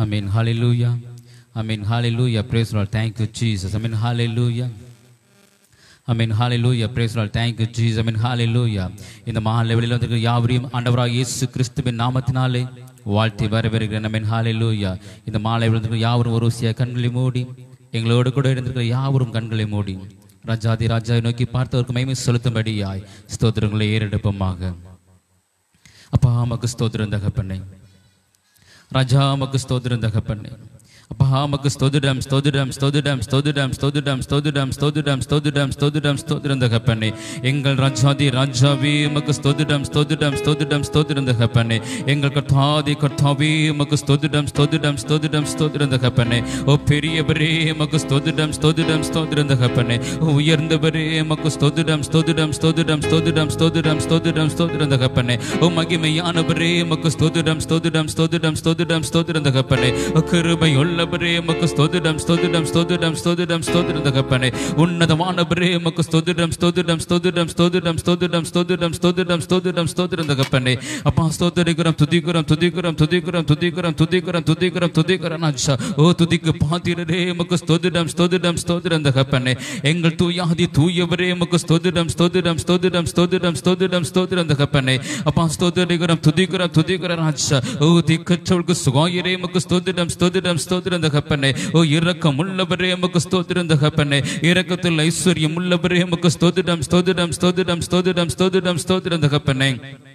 Amen. Hallelujah. Amen. Hallelujah. Praise the Lord. Thank you, Jesus. Amen. Hallelujah. Amen. Hallelujah. Praise the Lord. Thank you, Jesus. Amen. Hallelujah. இந்த மகால் லெவலில் வந்திருக்கிற யாவரையும் ஆண்டவராக இயேசு கிறிஸ்துவின் நாமத்தினாலே வாழ்த்தி வரவேற்கிறேன் அமேன் ஹalleluya இந்த மாலை விழுந்திருக்கிற யாவரும் ஒரு சிய கண்களை மூடி எங்களோடு கூட இருந்திருக்கிற யாவரும் கண்களை மூடி ராஜாதி ராஜாவை நோக்கி பார்த்தவருக்கு மகிமை செலுத்தும்படியாய் ஸ்தோத்திரங்களை ஏறெடுப்போமாக அப்பா மக்கு ஸ்தோத்திரம் தகப்பண்ணே ராஜா மக்கு ஸ்தோத்திரம் தகப்பண்ணே அப்பா மக்கு ஸ்தோதிடம் ஸ்தோதிடம் ஸ்தோதிடம் ஸ்தோதிடம் ஸ்தோதிடம் ஸ்தோதிடம் ஸ்தோதிடம் ஸ்தோதிடம் ஸ்தோதிடம் ஸ்தோதிரம் தகப்பண்ணே எங்கள் ராஜாதி ராஜாவே மக்கு ஸ்தோதிடம் ஸ்தோதிடம் ஸ்தோதிடம் ஸ்தோதிரம் தகப்பண்ணே எங்கள் கர்த்தாதி கர்த்தாவே மக்கு ஸ்தோதிடம் ஸ்தோதிடம் ஸ்தோதிடம் ஸ்தோதிரம் தகப்பண்ணே ஓ பெரியவரே மக்கு ஸ்தோதிடம் ஸ்தோதிடம் ஸ்தோதிரம் தகப்பண்ணே ஓ உயர்ந்தவரே மக்கு ஸ்தோதிடம் ஸ்தோதிடம் ஸ்தோதிடம் ஸ்தோதிடம் ஸ்தோதிடம் ஸ்தோதிடம் ஸ்தோதிரம் தகப்பண்ணே ஓ மகிமையானவரே மக்கு ஸ்தோதிடம் ஸ்தோதிடம் ஸ்தோதிடம் ஸ்தோதிடம் ஸ்தோதிரம் தகப்பனே ஓ கிருபை உள்ளவரே மக்கு ஸ்தோதிடம் ஸ்தோதிடம் ஸ்தோதிடம் ஸ்தோதிடம் ஸ்தோதிரம் தகப்பனே உன்னதமானவரே மக்கு ஸ்தோதிடம் ஸ்தோதிடம் ஸ்தோதிடம் ஸ்தோதிடம் ஸ்தோதிடம் ஸ்தோதிடம் ஸ்தோதிடம் ஸ்தோதிடம் ஸ்தோதிரம் தகப்பனே அப்பா ஸ்தோத்திரிக்கிறோம் துதிக்கிறோம் துதிக்கிறோம் துதிக்கிறோம் துதிக்கிறோம் துதிக்கிறோம் துதிக்கிறோம் துதிக்கிறோம் ஆச்சா ஓ துதிக்கு பாத்திரரே மக்கு ஸ்தோதிடம் ஸ்தோதிடம் ஸ்தோதிரம் தகப்பனே எங்கள் தூயாதி தூயவரே மக்கு ஸ்தோதிடம் ஸ்தோதிடம் ஸ்தோதிடம் ஸ்தோதிடம் ஸ்தோதிடம் ஸ்தோதிரம் தகப்பனே அப்பா ஸ்தோத்திரிக்கிறோம் துதிக்கிறோம் துதிக்கிறோம் ஆச்சா ஓ திக்கற்றவளுக்கு சுகாயிரே மக்கு ஸ்தோதிடம் ஸ்தோதிடம் ஸ்தோதிரம் தகப்பனே ஓ இரக்கம் உள்ளவரே மக்கு ஸ்தோதிரம் தகப்பனே இரக்கத்தில் ஐஸ்வர்யம் உள்ளவரே மக்கு ஸ்தோதிடம் ஸ்தோதிடம் ஸ்தோதிடம் ஸ்தோதிடம் ஸ்தோதிடம் ஸ்தோதிரம் தகப்பனே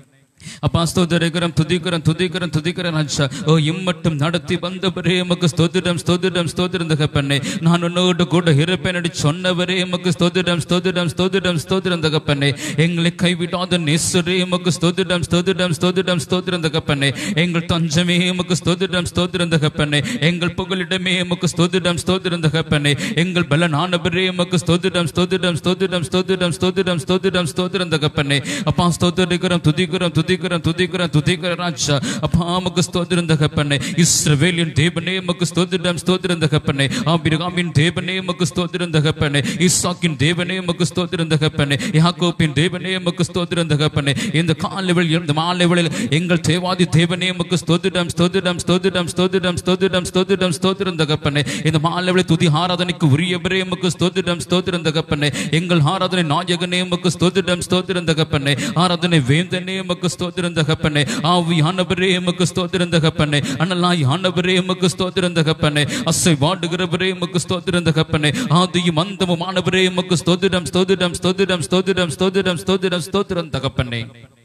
அப்பா ஸ்தோதரிக்கிறோம் துதிக்கிறோம் துதிக்கிறோம் துதிக்கிறோம் ராஜா ஓ இம்மட்டும் நடத்தி வந்தவரே எமக்கு ஸ்தோதிடம் ஸ்தோதிடம் ஸ்தோதிரம் தகப்பண்ணே நான் உன்னோடு கூட இருப்பேன் என்று சொன்னவரே எமக்கு ஸ்தோதிடம் ஸ்தோதிடம் ஸ்தோதிடம் ஸ்தோதிரம் தகப்பண்ணே எங்களை கைவிடாத நேசரே எமக்கு ஸ்தோதிடம் ஸ்தோதிடம் ஸ்தோதிடம் ஸ்தோதிரம் தகப்பண்ணே எங்கள் தஞ்சமே எமக்கு ஸ்தோதிடம் ஸ்தோதிரம் தகப்பண்ணே எங்கள் புகலிடமே எமக்கு ஸ்தோதிடம் ஸ்தோதிரம் தகப்பண்ணே எங்கள் பலனானவரே எமக்கு ஸ்தோதிடம் ஸ்தோதிடம் ஸ்தோதிடம் ஸ்தோதிடம் ஸ்தோதிடம் ஸ்தோதிடம் ஸ்தோதிரம் தகப்பண்ணே அப்பா ஸ்தோதரிக்கிறோம் துதிக்கிறோம் துதிக்கிறோம் துதிக்கிறோம் துதிக்கிறோம் ராஜா அப்பா நமக்கு ஸ்தோத்திரம் தகப்பண்ணே இஸ்ரவேலின் தேவனே நமக்கு ஸ்தோத்திரம் ஸ்தோத்திரம் தகப்பண்ணே ஆபிரகாமின் தேவனே நமக்கு ஸ்தோத்திரம் தகப்பண்ணே இசாக்கின் தேவனே நமக்கு ஸ்தோத்திரம் தகப்பண்ணே யாக்கோப்பின் தேவனே நமக்கு ஸ்தோத்திரம் தகப்பண்ணே இந்த காலவெளி இந்த மாலைவெளியில் எங்கள் தேவாதி தேவனே நமக்கு ஸ்தோத்திரம் ஸ்தோத்திரம் ஸ்தோத்திரம் ஸ்தோத்திரம் ஸ்தோத்திரம் ஸ்தோத்திரம் ஸ்தோத்திரம் தகப்பண்ணே இந்த மாலைவெளி துதி ஆராதனைக்கு உரியவரே நமக்கு ஸ்தோத்திரம் ஸ்தோத்திரம் தகப்பண்ணே எங்கள் ஆராதனை நாயகனே நமக்கு ஸ்தோத்திரம் ஸ்தோத்திரம் தகப்பண்ணே ஆராதனை வேந்தனே நமக்கு ஸ்தோத்திரம் தகப்பனே ஆவியானவரே எமக்கு ஸ்தோத்திரம் தகப்பனே அனலாய் ஆனவரே எமக்கு ஸ்தோத்திரம் தகப்பனே அசை வாடுகிறவரே எமக்கு ஸ்தோத்திரம் தகப்பனே ஆதியும் அந்தமும் ஆனவரே எமக்கு ஸ்தோத்திரம் ஸ்தோத்திரம் ஸ்தோத்திரம் ஸ்தோத்திரம் ஸ்தோத்திரம் ஸ்தோத்திரம் ஸ்தோத்திரம் தகப்பனே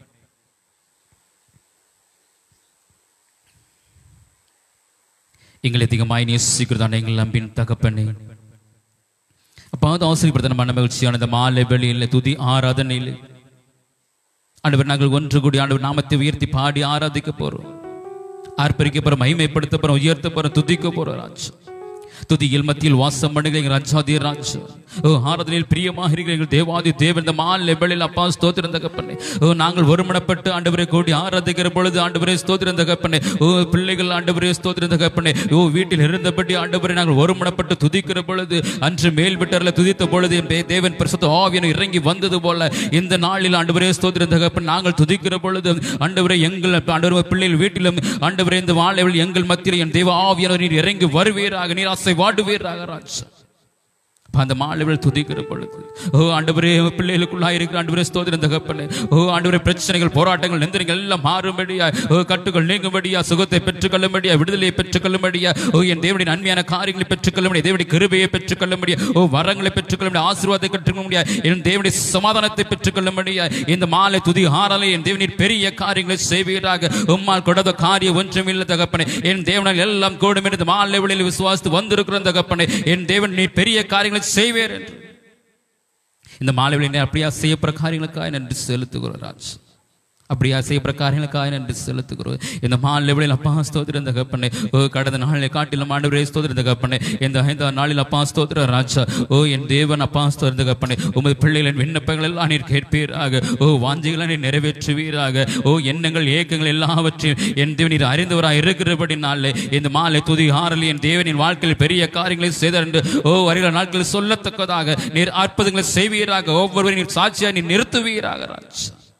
எங்களை அதிகமாய் நேசிக்கிறதான எங்கள் நம்பின் தகப்பனே அப்பா அது ஆசிரியப்படுத்த மன மகிழ்ச்சியான இந்த மாலை வெளியில் துதி ஆராதனையில் ஆண்டவர் நாங்கள் ஒன்று கூடி ஆண்டவர் நாமத்தை உயர்த்தி பாடி ஆராதிக்க போறோம் ஆர்ப்பரிக்க போறோம் மகிமைப்படுத்த போறோம் உயர்த்த போறோம் துதிக்க போறோம் ராஜ் துதியில் மத்தியில் வாசம் பண்ணுகிற எங்கள் ராஜாதி ராஜ் ஓ ஆராதனையில் பிரியமாக இருக்கிற எங்கள் தேவாதி தேவன் இந்த மால் லெவலில் அப்பா ஸ்தோத்திரம் தகப்பண்ணே ஓ நாங்கள் ஒருமனப்பட்டு ஆண்டவரை கூடி ஆராதிக்கிற பொழுது ஆண்டவரே ஸ்தோத்திரம் தகப்பண்ணே ஓ பிள்ளைகள் ஆண்டவரே ஸ்தோத்திரம் தகப்பண்ணே ஓ வீட்டில் இருந்தபடி ஆண்டவரை நாங்கள் ஒருமனப்பட்டு துதிக்கிற பொழுது அன்று மேல் விட்டரில் துதித்த பொழுது என் தே- தேவன் பரிசுத்த ஆவியன் இறங்கி வந்தது போல இந்த நாளில் ஆண்டவரே ஸ்தோத்திரம் தகப்பன் நாங்கள் துதிக்கிற பொழுது ஆண்டவரே எங்கள் ஆண்டவர் பிள்ளைகள் வீட்டிலும் ஆண்டவரே இந்த வாழைவில் எங்கள் மத்தியில் என் தேவ ஆவியானவர் நீர் இறங்கி வருவீராக நீர் ஆசை வாடுவீராக ராஜா அப்ப அந்த மாலைவில் துதிக்கிற பொழுது ஓ ஆண்டவரே உங்க பிள்ளைகளுக்குள்ளா இருக்கிற ஆண்டவரே ஸ்தோத்திரம் தகப்பனே ஓ ஆண்டவரே பிரச்சனைகள் போராட்டங்கள் நிந்திரங்கள் எல்லாம் மாறும்படியா ஓ கட்டுகள் நீங்கும்படியா சுகத்தை பெற்றுக்கொள்ளும்படியா விடுதலையை பெற்றுக்கொள்ளும்படியா ஓ என் தேவனுடைய நன்மையான காரியங்களை பெற்றுக்கொள்ளும்படியா தேவனுடைய கிருபையை பெற்றுக்கொள்ளும்படியா ஓ வரங்களை பெற்றுக்கொள்ளும்படியா ஆசீர்வாதத்தை பெற்றுக்கொள்ளும்படியா என் தேவனுடைய சமாதானத்தை பெற்றுக்கொள்ளும்படியா இந்த மாலை துதி ஆறாலே என் தேவனின் பெரிய காரியங்களை செய்வீராக உம்மால் கொடுத்த காரியம் ஒன்றும் இல்லை தகப்பனே என் தேவனால் எல்லாம் கூடும் என்று மாலை வெளியில் விசுவாசித்து வந்திருக்கிற தகப்பனே என் தேவன் நீ பெரிய காரியங்களை செய்வேர் என்று இந்த மாலை வெளியில் அப்படியா செய்யப்படுற காரியங்களுக்காக நன்றி செலுத்துகிறோம் ராஜ் அப்படியா செய்யப்படுற காரியங்களுக்காக நன்றி செலுத்துகிறோம் இந்த மாலை வெளியில் அப்பா ஸ்தோத்திரம் தகப்பனே ஓ கடந்த நாளில் காட்டிலும் ஆண்டவரே ஸ்தோத்திரம் தகப்பனே இந்த ஐந்தாம் நாளில் அப்பா ஸ்தோத்திர ராஜா ஓ என் தேவன் அப்பா ஸ்தோத்திரம் தகப்பனே உமது பிள்ளைகளின் விண்ணப்பங்கள் எல்லாம் நீர் கேட்பீராக ஓ வாஞ்சிகளை நீர் நிறைவேற்றுவீராக ஓ எண்ணங்கள் ஏக்கங்கள் எல்லாவற்றையும் என் தேவன் நீர் அறிந்தவராக இருக்கிறபடி நாளில் இந்த மாலை துதி ஆறலி என் தேவனின் வாழ்க்கையில் பெரிய காரியங்களை செய்தார் என்று ஓ வருகிற நாட்களில் சொல்லத்தக்கதாக நீர் அற்புதங்களை செய்வீராக ஒவ்வொருவரையும் நீர் சாட்சியாக நீர் நிறுத்துவீராக ராஜா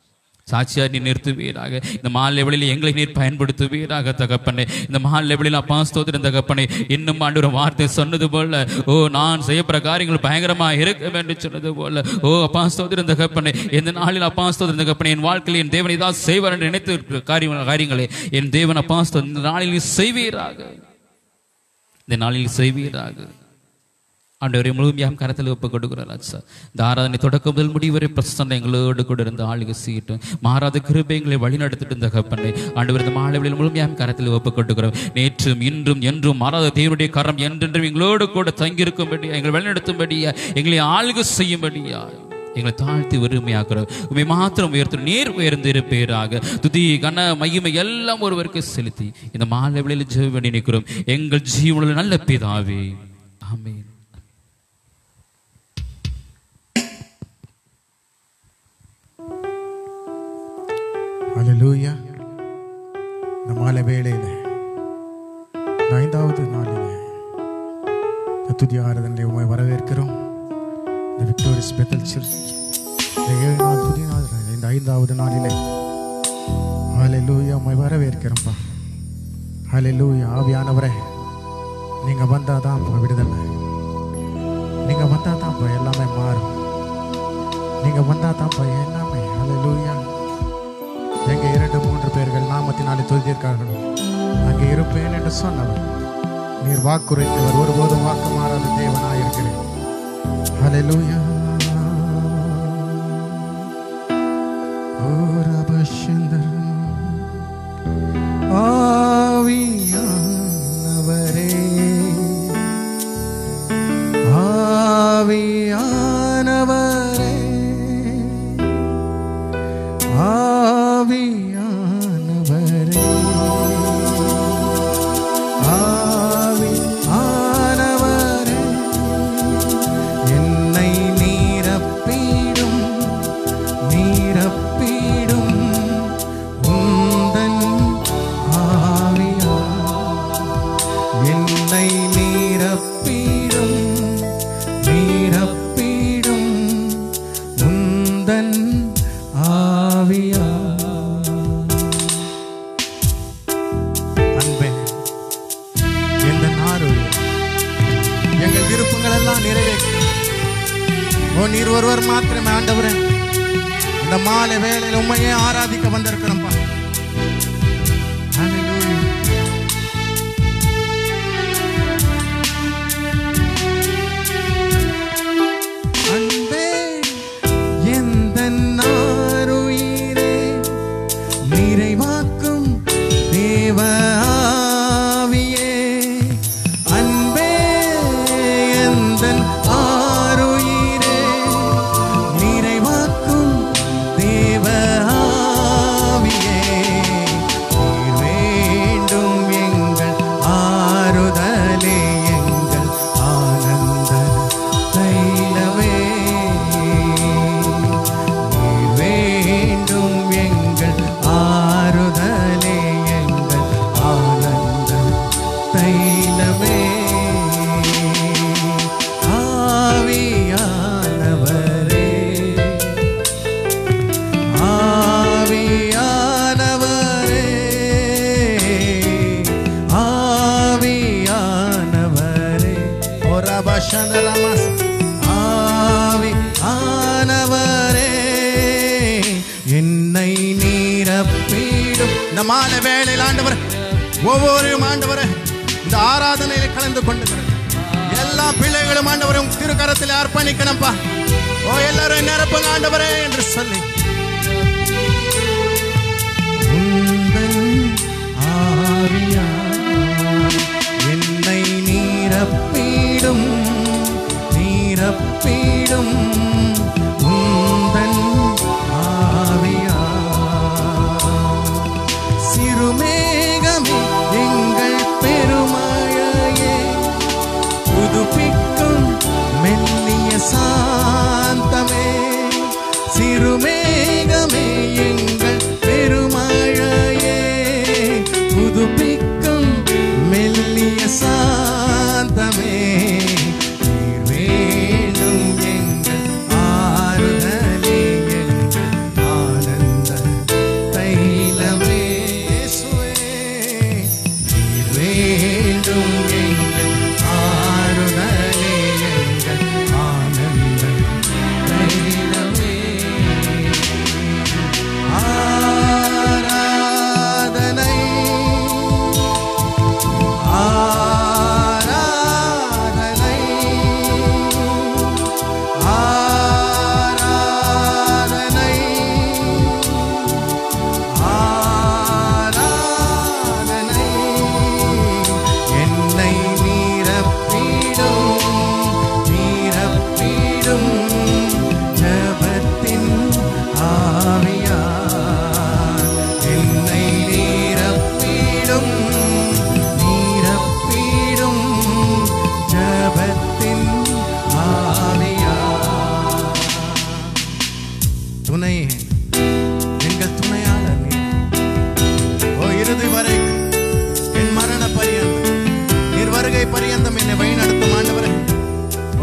சாட்சியார் நீ நிறுத்துவீராக இந்த மால் லெவலில் எங்களை நீர் பயன்படுத்துவீராக தகப்பனே இந்த மால் லெவலில் அப்பா ஸ்தோத்திரம் தகப்பனே இன்னும் ஆண்டு ஒரு வார்த்தை சொன்னது போல ஓ நான் செய்யப்படுற காரியங்கள் பயங்கரமா இருக்கும் என்று சொன்னது போல ஓ அப்பா ஸ்தோத்திரம் தகப்பனே இந்த நாளில் அப்பா ஸ்தோத்திரம் தகப்பனே என் வாழ்க்கையில் என் தேவனை தான் செய்வார் என்று நினைத்து இருக்கிற காரியங்கள் காரியங்களே என் தேவன் அப்பா ஸ்தோத்திரம் இந்த நாளில் நீ செய்வீராக இந்த நாளில் செய்வீராக ஆண்டவரை முழுமையாக கரத்தில் ஒப்பு கொடுக்கிறார் சார் இந்த ஆராதனை தொடக்கம் முதல் முடிவு வரை பிரசன்ன எங்களோடு கூட இருந்து ஆளுக சீட்டும் மாறாத கிருபை எங்களை வழிநடத்திட்டு இந்த கப்பனை ஆண்டவர் இந்த மாணவர்களில் முழுமையாக கரத்தில் ஒப்பு கொடுக்கிறோம் நேற்றும் இன்றும் என்றும் மாறாத தேவனுடைய கரம் என்றென்றும் எங்களோடு கூட தங்கியிருக்கும்படியா எங்களை வழிநடத்தும்படியா எங்களை ஆளுக செய்யும்படியா எங்களை தாழ்த்தி வறுமையாக்குறோம் உண்மை மாத்திரம் உயர்த்தும் நேர் உயர்ந்து இருப்பேராக துதி கன மகிமை எல்லாம் ஒருவருக்கு செலுத்தி இந்த மாலை வேளையில் ஜெப வேண்டி நிற்கிறோம் எங்கள் ஜீவனில் நல்ல பிதாவே ஆமென் ஹalleluya இந்த மாலை வேளையில் இந்த ஐந்தாவது நாளில் இந்த துதி ஆராதனை உண்மை வரவேற்கிறோம் இந்த விக்டோரியஸ் பெத்தல் சர்ச் இந்த ஏழு நாள் துதி ஆராதனை இந்த ஐந்தாவது நாளிலே ஹalleluya உண்மை வரவேற்கிறோம்ப்பா ஹalleluya ஆவியானவரே நீங்க வந்தாதான்ப்பா விடுதலை நீங்க வந்தாதான்ப்பா எல்லாமே மாறும் நீங்க வந்தாதான்ப்பா எல்லாமே ஹalleluya எங்க இரண்டு மூன்று பேர்கள் நாமத்தினாலே துதித்திருக்கார்களோ அங்கே இருப்பேன் என்று சொன்னவர் நீர் வாக்குரைத்தவர் ஒருபோதும் வாக்கு மாறாத தேவனாயிருக்கிறேன் ஹalleluya ஓ ரபஷந்தர் ஆவியானவரே ஆவியானவரே ஆவியானவரே ஆவியானவரே என்னை நீரப்பீடும் நீரப்பீடும் உந்தன் ஆவியா என்னை நீரப்பீடும் நீரப்பீடும் உந்தன் ஆவியா அன்பே எந்த நாடு எங்கள் விருப்பங்கள் எல்லாம் நிறைவேற்ற ஓ நீர் ஒருவர் மாத்திரமே ஆண்டவரே இந்த மாலை வேளையில் உண்மையே ஆராதிக்க வந்திருக்கிறோம்ப்பா Hallelujah. அன்பே எந்த நாருயிரே நிறைவாக்கும் தேவ ஆவியே அன்பே எந்தன் ஆருயிரே நிறைவாக்கும் தேவ ஆவியே நீர் வேண்டும் எங்கள் ஆறுதலே எங்கள் ஆனந்த தைலமே நீர் வேண்டும் எங்கள் ஆறுதலே எங்கள் ஆனந்த தைலமே ஆவியானவரே ஆவியானவரே ஆவியானவரே ஒரபஷந்தரமஸ் ஆவியானவரே என்னை நீரப்பீடும் இந்த மாலை வேளையில் ஆண்டவர் ஒவ்வொரு ஆண்டவரே இந்த ஆராதனையில் கலந்து கொண்டு எல்லா பிள்ளைகளும் ஆண்டவரும் திருக்கரத்தில் அர்ப்பணிக்கணும்ப்பா ஓ எல்லாரும் நிரப்புங்க ஆண்டவரே என்று சொல்லி உந்தன் ஆவியார் என்னை நீரப்பீடும் நீரப்பீடும் உந்தன் ஆவியார் சிறுமேகமே எங்கள் பெருமழையே புதுப்பிக்கும் மெல்லிய சாந்தமே சிறுமேகமே எங்கள் பெருமழையே புதுப்பிக்கும் மெல்லிய சாந்தமே நீர் வேண்டும் எங்கள்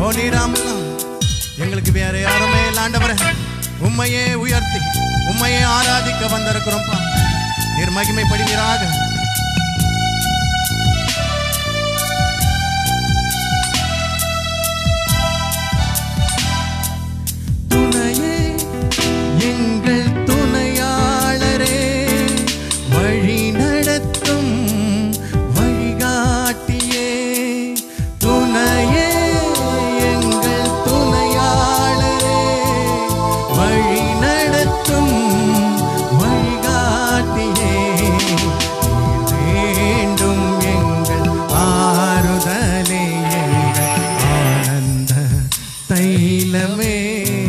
ஓ நீராமலாம் எங்களுக்கு வேற யாருமே இல்லை ஆண்டவரே உம்மையே உயர்த்தி உம்மையே ஆராதிக்க வந்திருக்கிறோம்ப்பா நீர் மகிமைப்படுவீராக துணையே எங்கள் துணையாளரே வழி நடத்தும் வழிகாட்டியே துணையே எங்கள் துணையாளரே வழி நடத்தும் வழிகாட்டியே நீர் வேண்டும் எங்கள் ஆறுதலே எங்கள் ஆனந்த தைலமே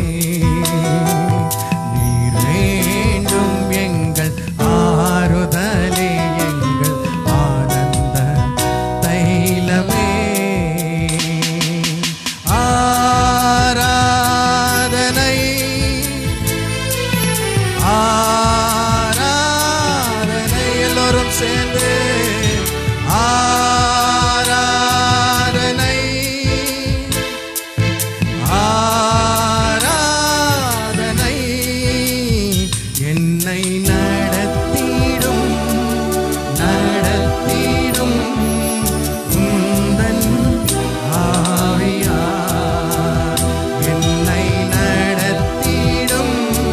நீர் வேண்டும் எங்கள் ஆறுதலே எங்கள் ஆனந்த தைலமே ஆராதனை ஆராதனை எல்லோரும் சேர்ந்து ஆராதனை ஆராதனை என்னை நடத்திடும் நடத்திடும் உந்தன் ஆவியார் என்னை நடத்திடும்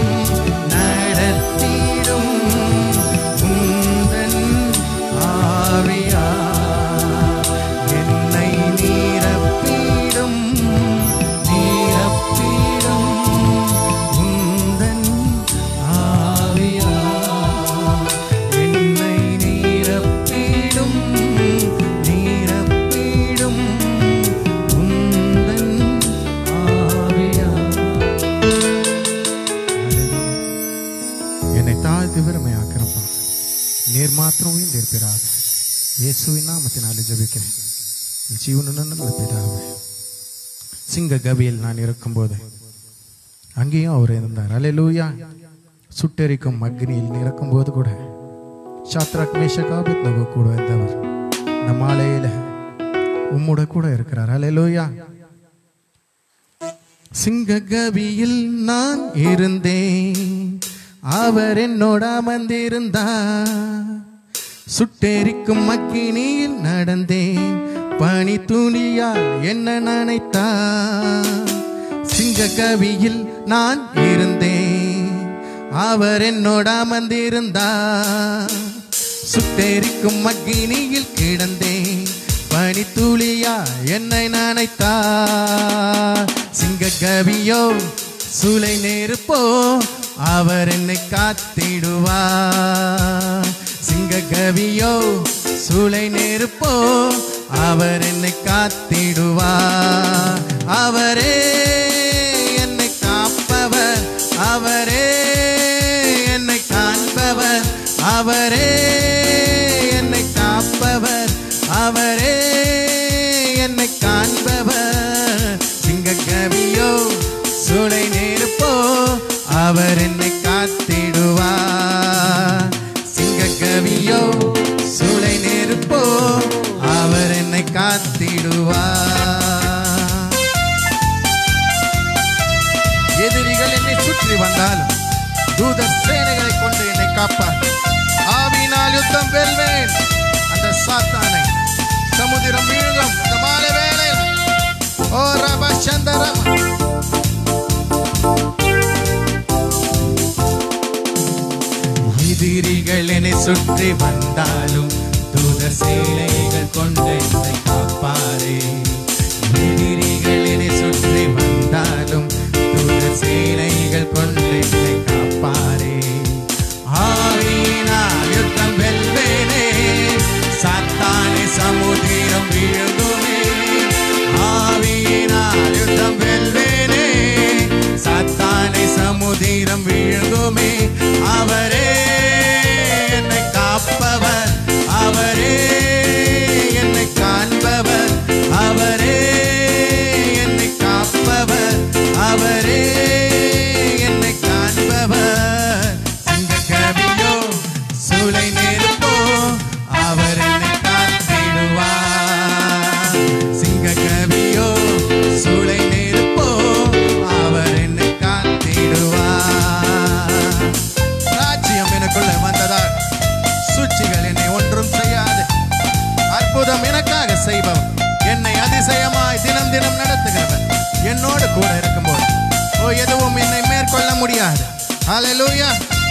நடத்திடும் உந்தன் ஆவியார் என்னை நீரப்பிடும் நீரப்பிடும் உந்தன் ஆவியார் என்னை நீரப்பிடும் நீரப்பிடும் உந்தன் ஆவியார் என்னை தாழ்த்தி பெருமையாக்கிறப்பா நீர் மாத்திரம் உயர்ந்திருப்பீராக இயேசுவின் நாமத்தினாலே ஜெபிக்கிறேன் ஜீவனுடன் நல்ல பிதாவே சிங்க கவியில் நான் இருக்கும்போது அங்கேயும் அவர் இருந்தார் அலையலூயா சுட்டெரிக்கும் அக்னியில் இருக்கும்போது கூட சாத்ராக் மேஷகாபித் நகு கூட இருந்தவர் இந்த மாலையில உம்முட கூட இருக்கிறார் அலையலூயா சிங்ககவியில் நான் இருந்தேன் அவர் என்னோட அமர்ந்திருந்தார் சுட்டெரிக்கும் அக்கினியில் நடந்தேன் பனி துளியால் என்ன நினைத்தார் சிங்ககவியில் நான் இருந்தேன் அவர் என்னோட அமர்ந்திருந்தார் சுட்டெரிக்கும் அக்கினியில் கிடந்தேன் பனித்துளியா என்னை நினைத்தார் சிங்ககவியோ சூளை நெருப்போ அவர் என்னை காத்திடுவார் சிங்ககவியோ சூளை நெருப்போ அவர் என்னை காத்திடுவார் அவரே என்னை காப்பவர் அவரே என்னை காண்பவர் அவரே என்னை காப்பவர் அவரே என்னை காண்பவர் சிங்கக்கவியோ சுளை நெருப்போ அவர் என்னை காத்திடுவார் சிங்கக்கவியோ சுளை நெருப்போ அவர் என்னை காத்திடுவார் எதிரிகள் என்னை சுற்றி வந்தாலும் தூத சேனைகளை கொண்டு என்னை காப்பார் ஆவியினால் யுத்தம் வெல்வேன் அந்த சாத்தானை சமுதிரம் வீழும் இந்த மாலை வேளையில் ஓ ரப சந்தரம் எதிரிகள் என்னை சுற்றி வந்தாலும் தூத சேனைகள் கொண்டு என்னை காப்பாரே எதிரிகள் என்னை சுற்றி வந்தாலும் தூத சேனைகள் கொண்டு என்னை காப்பாரே ஆவியினால் யுத்தம் வெல்வேனே சாத்தானை சமுதிரம் விழுங்குமே ஆவியினால் யுத்தம் வெல்வேனே சாத்தானை சமுதிரம் விழுங்குமே அவரே என்னை காப்பவர் அவரே என்னை காண்பவர் அவர் அனுதினம் நடத்துகிறவர் என்னோடு கூட இருக்கும்போது ஓ எதுவும் என்னை மேற்கொள்ள முடியாது ஹalleluya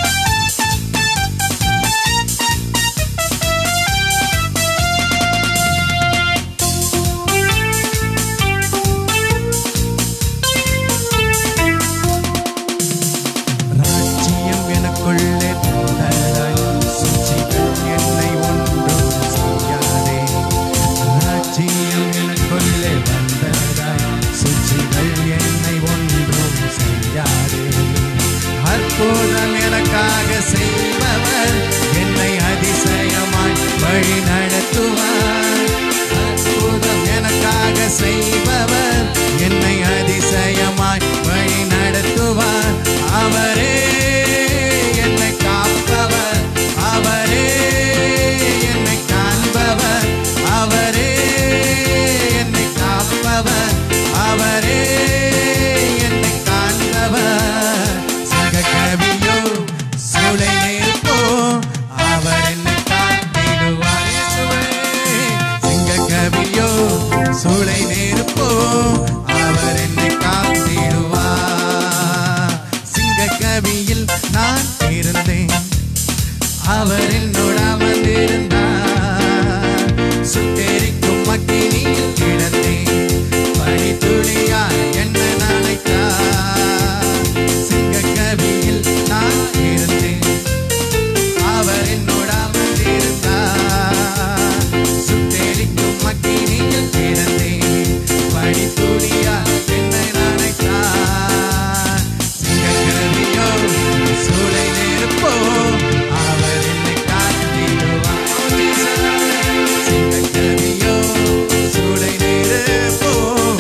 ராஜ்யம் எனக்குள்ளே வந்ததாய் சூழ்ச்சிகள் என்னை ஒன்றும் செய்யாதே ராஜ்யம் எனக்குள்ளே வந்ததாய் சூழ்ச்சிகள் என்னை ஒன்றும் செய்யாதே அற்புதம் எனக்காக செய்பவர் என்னை அதிசயமாய் வழி நடத்துவார் அற்புதம் எனக்காக செய்பவர் என்னை அதிசயமாய் வழி நடத்துவார் அவரே என்னை காப்பவர் அவரே என்னை காண்பவர் அவரே என்னை காப்பவர் அவரே என்னை காண்பவர் சிங்கக்கவியோ சூளை நெருப்போ அவர் என்னை காத்திடுவார் இயேசுவே. சிங்கக்கவியோ சூளை நெருப்போ அவர் என்னை காத்திடுவார் சிங்கக்கவியில் நான் இருந்தேன் அவர் என்னோட அமர்ந்திருந்தார் சுட்டெரிக்கும் அக்கினியில் கிடந்தேன் பனித்துளியால் என்னை நனைத்தார் சிங்கக்கவியில் நான் இருந்தேன் அவர் என்னோட அமர்ந்திருந்தார் சுட்டெரிக்கும் அக்கினியில் கிடந்தேன் பனித்துளியால் என்னை நனைத்தார் சிங்கக்கவியோ சூளை நெருப்போ அவர் என்னை காத்திடுவார் சிங்கக்கவியோ சூளை நெருப்போ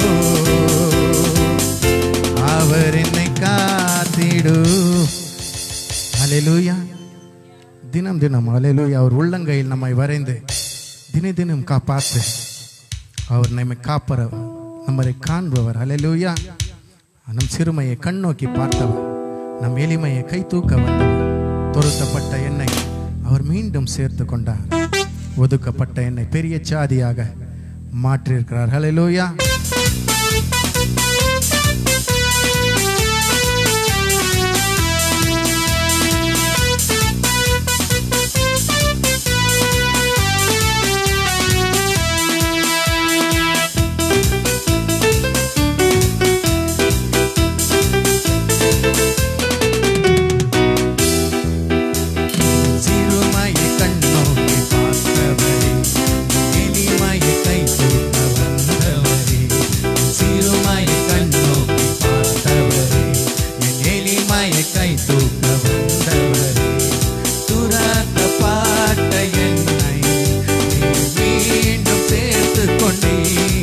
அவர் என்னை காத்திடு அலையலூயா தினம் தினம் அலையலூயா அவர் உள்ளங்கையில் நம்மை வரைந்து தின தினம் காப்பாத்து அவர் நம்மை காப்பறவர் நம்மை காண்பவர் அலையலூயா நம் சிறுமையை கண்ணோக்கி பார்த்தவர் நம் எளிமையை கை தூக்க வந்தவர் பொருத்தப்பட்ட என்னை அவர் மீண்டும் சேர்த்து கொண்டார் ஒதுக்கப்பட்ட என்னை பெரிய சாதியாக மாற்றியிருக்கிறார் ஹalleluya சிறுமையை கண்ணோக்கி பார்த்தவரே எளிமையை கை தூக்க வந்தவரே சிறுமையை கண்ணோக்கி பார்த்தவரே என் எளிமையை கை தூக்க வந்தவரே துரத்த பாட்ட என்னை நீர் மீண்டும் சேர்த்து கொண்டே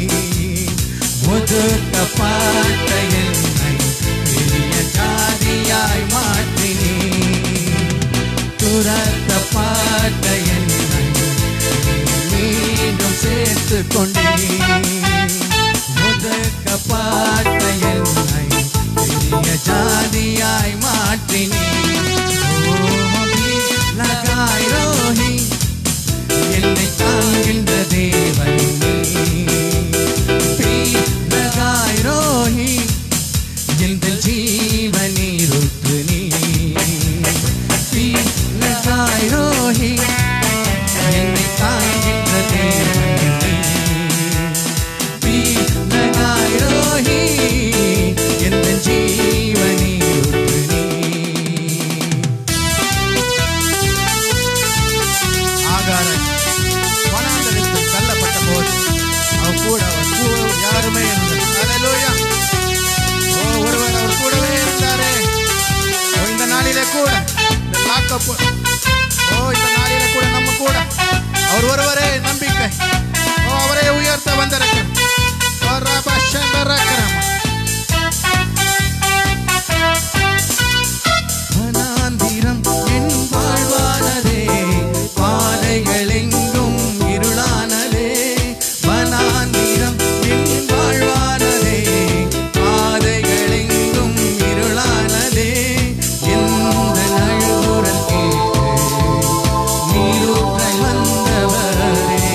ஒதுக்க பாட்ட என்னை பெரிய ஜாதியாய் மாற்றினே துரத்த பாட்ட என்னை மீண்டும் சேர்த்து கொண்டே ஒதுக்க பாட்ட என்னை பெரிய ஜாதியாய் மாற்றினே ஓஹி லகாய் ரோஹி என்னை தாங்கின்ற தேவன் நீ. பீ லகாய் ரோஹி எந்த ஜீவனீருற்று நீ பீ லகாய் ரோஹி என்னை தாங்கின்ற தேவன் நீ. பீ லகாய் ரோஹி எந்த ஜீவனீருற்று நீ ஆகாரன் வனாந்தரத்தில் தள்ளப்பட்ட போது அவர் கூட அவர் கூட யாருமே இல்லை ஹalleluya ஓ ஒருவர் அவர் கூடவே இருந்தாரே ஓ இந்த நாளிலே கூட இந்த லாக்கப் ஓ இந்த நாளிலே கூட நம்ம கூட அவர் ஒருவரே நம்பிக்கை ஓ அவரே உயர்த்த வந்திருக்கிறோம் ஓ ரபா சந்தரக்கரம் வனாந்திரம் என் வாழ்வானதே பாதைகள் எங்கும் இருளானதே வனாந்திரம் என் வாழ்வானதே பாதைகள் எங்கும் இருளானதே எந்த நழுவுறல் கேட்டு நீரூற்றை வந்தவரே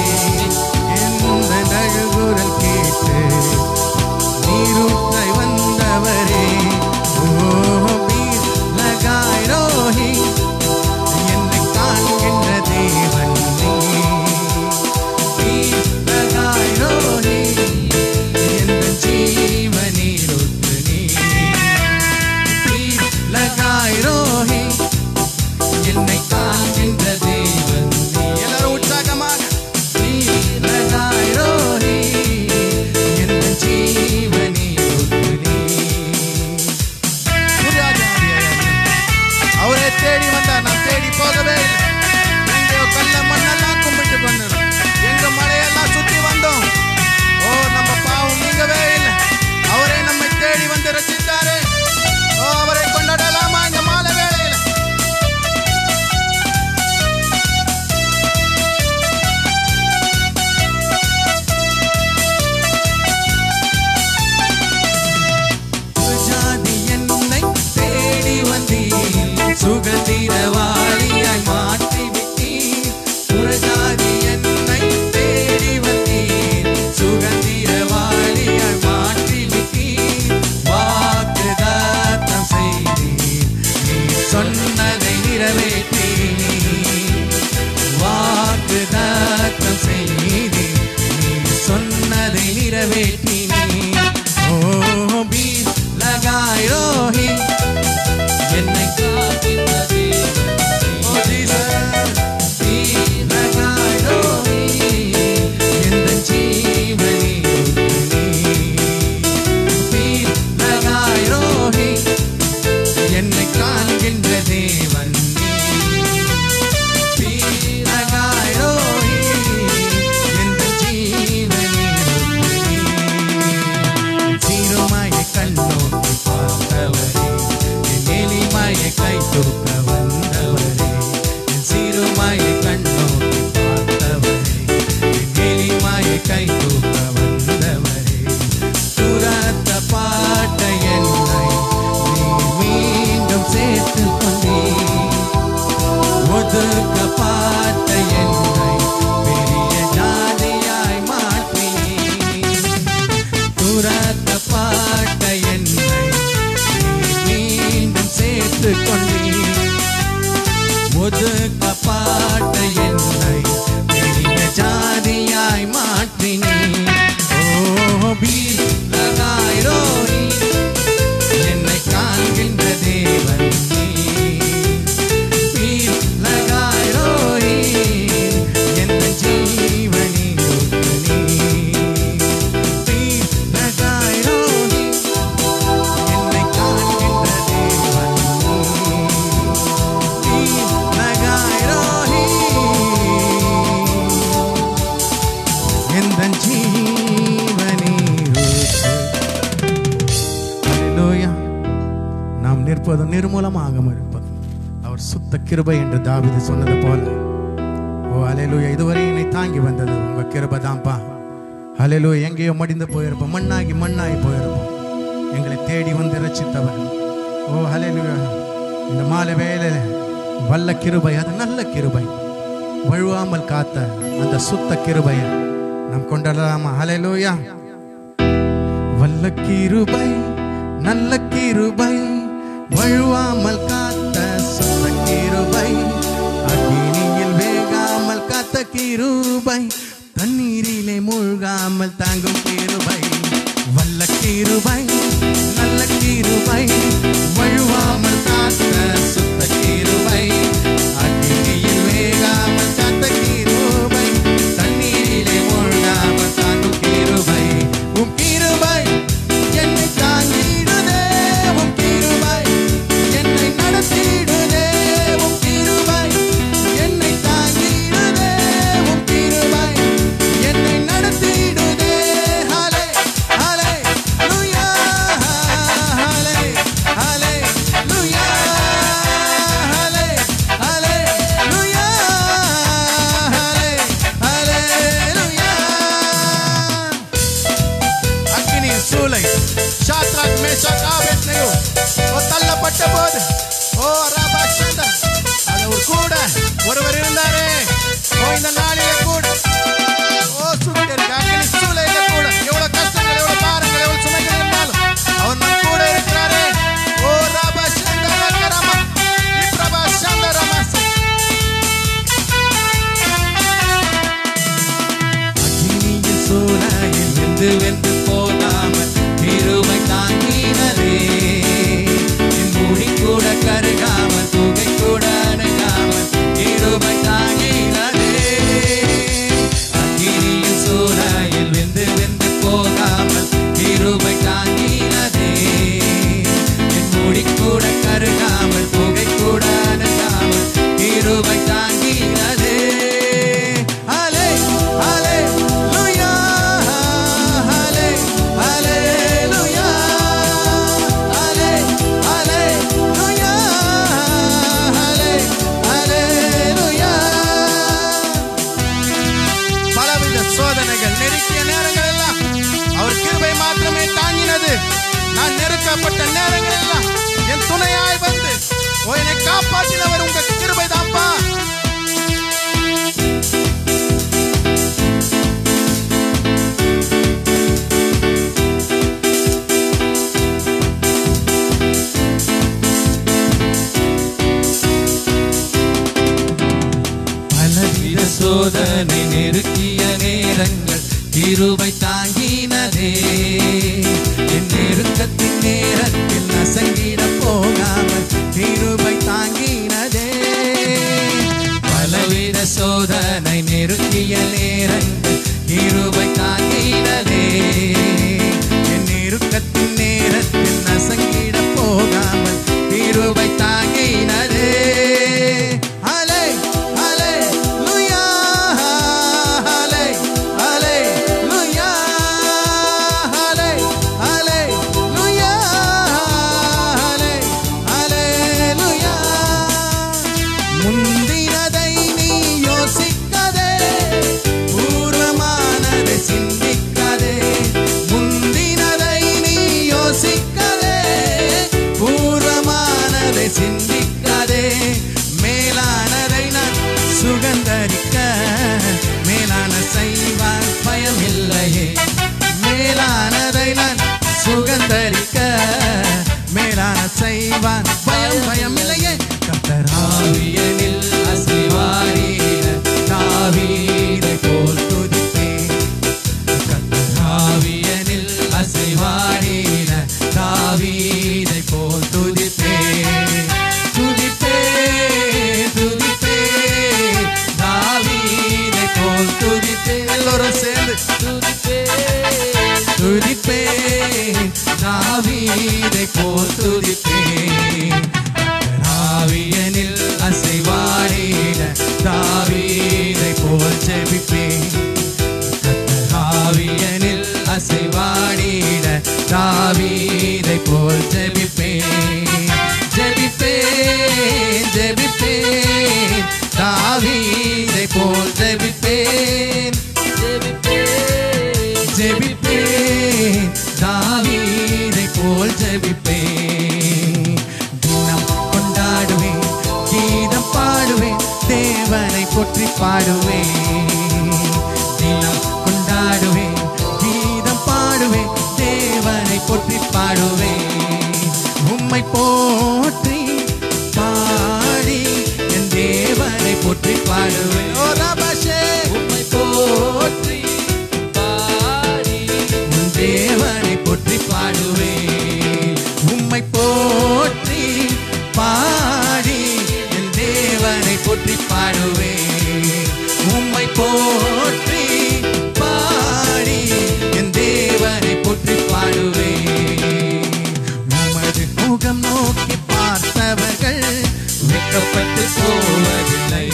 எப்பொழுதும் நிர்மூலமாக இருப்பது அவர் சுத்த கிருபை என்று தாவீது சொன்னது போல ஓ அலையலூயா இதுவரை என்னை தாங்கி வந்தது உங்க கிருபை தான்ப்பா அலையலூயா எங்கேயோ மடிந்து போயிருப்போம் மண்ணாகி மண்ணாகி போயிருப்போம் எங்களை தேடி வந்து ரட்சித்தவர் ஓ அலையலூயா இந்த மாலை வேலையில வல்ல கிருபை அது நல்ல கிருபை வழுவாமல் காத்த அந்த சுத்த கிருபையை நாம் கொண்டாடலாமா அலையலூயா வல்ல கிருபை நல்ல கிருபை வழுவாமல் காத்த சுத்த கிருபை அக்னியில் வேகாமல் காத்த கிருபை தண்ணீரிலே மூழ்காமல் தாங்கும் கிருபை வல்ல கிருபை நல்ல கிருபை வழுவாமல் காத்த சுத்த கிருபை அக்னியில் வேகாமல் காத்த கிருபை தண்ணீரிலே மூழ்காமல் தாங்கும் கிருபை உம் கிருபை என்னை தாங்கிடுதே உம் கிருபை என்னை நடத்திடுதே உம் கிருபை என்னை தாங்கிடுதே உம் கிருபை என்னை நடத்திடுதே ஹலே ஹலே லூயா ஹலே ஹலே லூயா ஹலே ஹலே லூயா ஹலே ஹலே லூயா அக்கினியின் சூளை ஷாத்ராக் மேஷாக் ஆபேத்நேகோ ஓ தள்ளப்பட்ட போது ஓ ராபா சந்தா அது ஒரு கூட ஒருவர் இருந்தாரே ஓ இந்த நாளிலே கூட ஓ சுட்டர் அக்கினி சூளையில கூட எவ்வளவு கஷ்டங்கள் எவ்வளவு பாரங்கள் எவ்வளவு சுமைகள் இருந்தாலும் அவர் நம் கூட இருக்கிறாரே ஓ ராபா சந்தா ரகரமா இப்ரபா சந்தா ரமாசி அக்னியின் சூளையில் வெந்து வெந்து போகாமல் கிருபை தாங்கினதே என் முடி கூட கருகாமல் புகை கூட அணுகாமல் கிருபை தாங்கினதே அக்னியின் சூளையில் வெந்து வெந்து போகாமல் கிருபை தாங்கினதே என் முடி கூட கருகாமல் புகை கூட அணுகாமல் கிருபை தாங்கினதே அலே அலே லுயா அலே அலே லுயா அலே அலே லுயா அலே அலே லுயா பலவித சோதனைகள் நெருக்கிய நேரங்கள் எல்லாம் அவர் கிருபை மாத்திரமே தாங்கினது நான் நெருக்கப்பட்ட நேரங்கள் எல்லாம் என் துணையாய் வந்து ஓ என்னை காப்பாற்றினவர் உங்க கிருபை தான்ப்பா பலவித சோதனை நெருக்கிய நேரங்கள் கிருபை தாங்கினதே என் நெருக்கத்தின் நேரத்தில் நசங்கிட போகாமல் கிருபை தாங்கினதே பலவித சோதனை நெருக்கிய நேரங்கள் கிருபை தாங்கினதே என் நெருக்கத்தின் நேரத்தில் நசங்கிட போகாமல் கிருபை தாங்கினதே அலே அலே லுயா அலே அலே லுயா அலே அலே லுயா அலே அலே லுயா முந்தினதை நீ யோசிக்கதே பூர்வமானதை சிந்திக்கதே முந்தினதை நீ யோசிக்கதே பூர்வமானதை சிந்திக்கதே மேலானதை நான் சுகந்தரிக்க மேலான செய்வான் பயமில்லையே மேலானதை நான் சுகந்தரிக்க மேலான செய்வான் பயம் பயமில்லையே கத்தராவியனில் அசைவாரீர தாவீரை போல் துதிப்பேன் கத்தராவியனில் அசைவாரீர தாவீதை போல் துதிப்பே துதிப்பே துதிப்பே தாவீதை போல் துதிப்பே எல்லோரும் சேர்ந்து துதிப்பே துதிப்பே தாவீதை போல் துதிப்பே ஆவியனில் அசைவாடிட தாவீதை போல் ஜெபிப்பேன் ஆவியனில் அசைவாடிட தாவீதை போல் ஜெபிப்பேன் தாவீதை போல் ஜெபிப்பேன் ஜெபிப்பேன் தாவீதை போல் ஜெபிப்பேன் தினம் கொண்டாடுவேன் கீதம் பாடுவேன் தேவனை போற்றி பாடுவேன் தினம் கொண்டாடுவேன் கீதம் பாடுவேன் தேவனை போற்றி பாடுவேன் உம்மை போற்றி பாடி என் தேவனை போற்றி பாடுவேன் ஓ ரபஷே உம்மை போற்றி பாடி உன் தேவனை போற்றி பாடுவேன் உம்மை போற்றி பாடி என் தேவனை போற்றி பாடுவேன் உம்மை போற்றி பாடி என் தேவனை போற்றி பாடுவேன் உமது முகம் நோக்கி பார்த்தவர்கள் வெட்கப்பட்டு போவதில்லை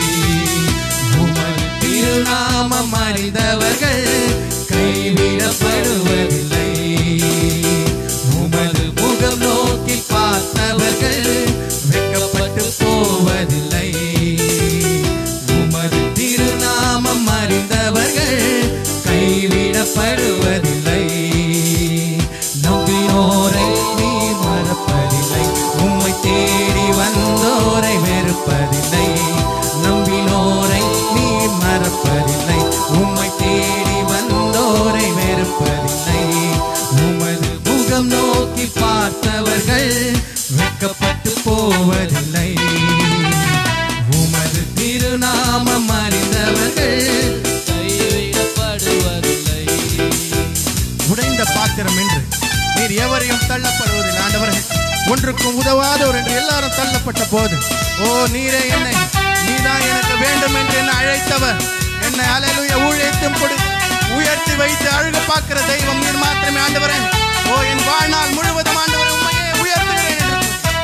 உமது திருநாமம் அறிந்தவர்கள் கைவிடப்படுவதில்லை உமது முகம் நோக்கி பார்த்தவர்கள் வெட்கப்பட்டு போவதில்லை உமது திருநாமம் அறிந்தவர்கள் கைவிடப்படுவதில்லை நம்பினோரை நீ மறப்பதில்லை உம்மை தேடி வந்தோரை வெறுப்பதில்லை நம்பினோரை நீ மறப்பதில்லை உம்மை தேடி வந்தோரை வெறுப்பதில்லை உமது முகம் நோக்கி பார்த்தவர்கள் வெட்கப்பட்டு போவதில்லை உமது திருநாமம் அறிந்தவர்கள் கைவிடப்படுவதில்லை உடைந்த பாத்திரம் என்று நீர் எவரையும் தள்ளப்படுவதில்லை ஆண்டவரே ஒன்றுக்கும் உதவாதோர் என்று எல்லாரும் தள்ளப்பட்ட போது ஓ நீரே என்னை நீதான் எனக்கு வேண்டும் என்று என்னை அழைத்தவர் என்னை அலையிலுய ஊழியத்தும் கொடு உயர்த்தி வைத்து அழுக பார்க்கிற தெய்வம் நீர் மாத்திரமே ஆண்டவரே ஓ என் வாழ்நாள் முழுவதும் ஆண்டவரே உண்மையே உயர்த்துகிறேன் என்று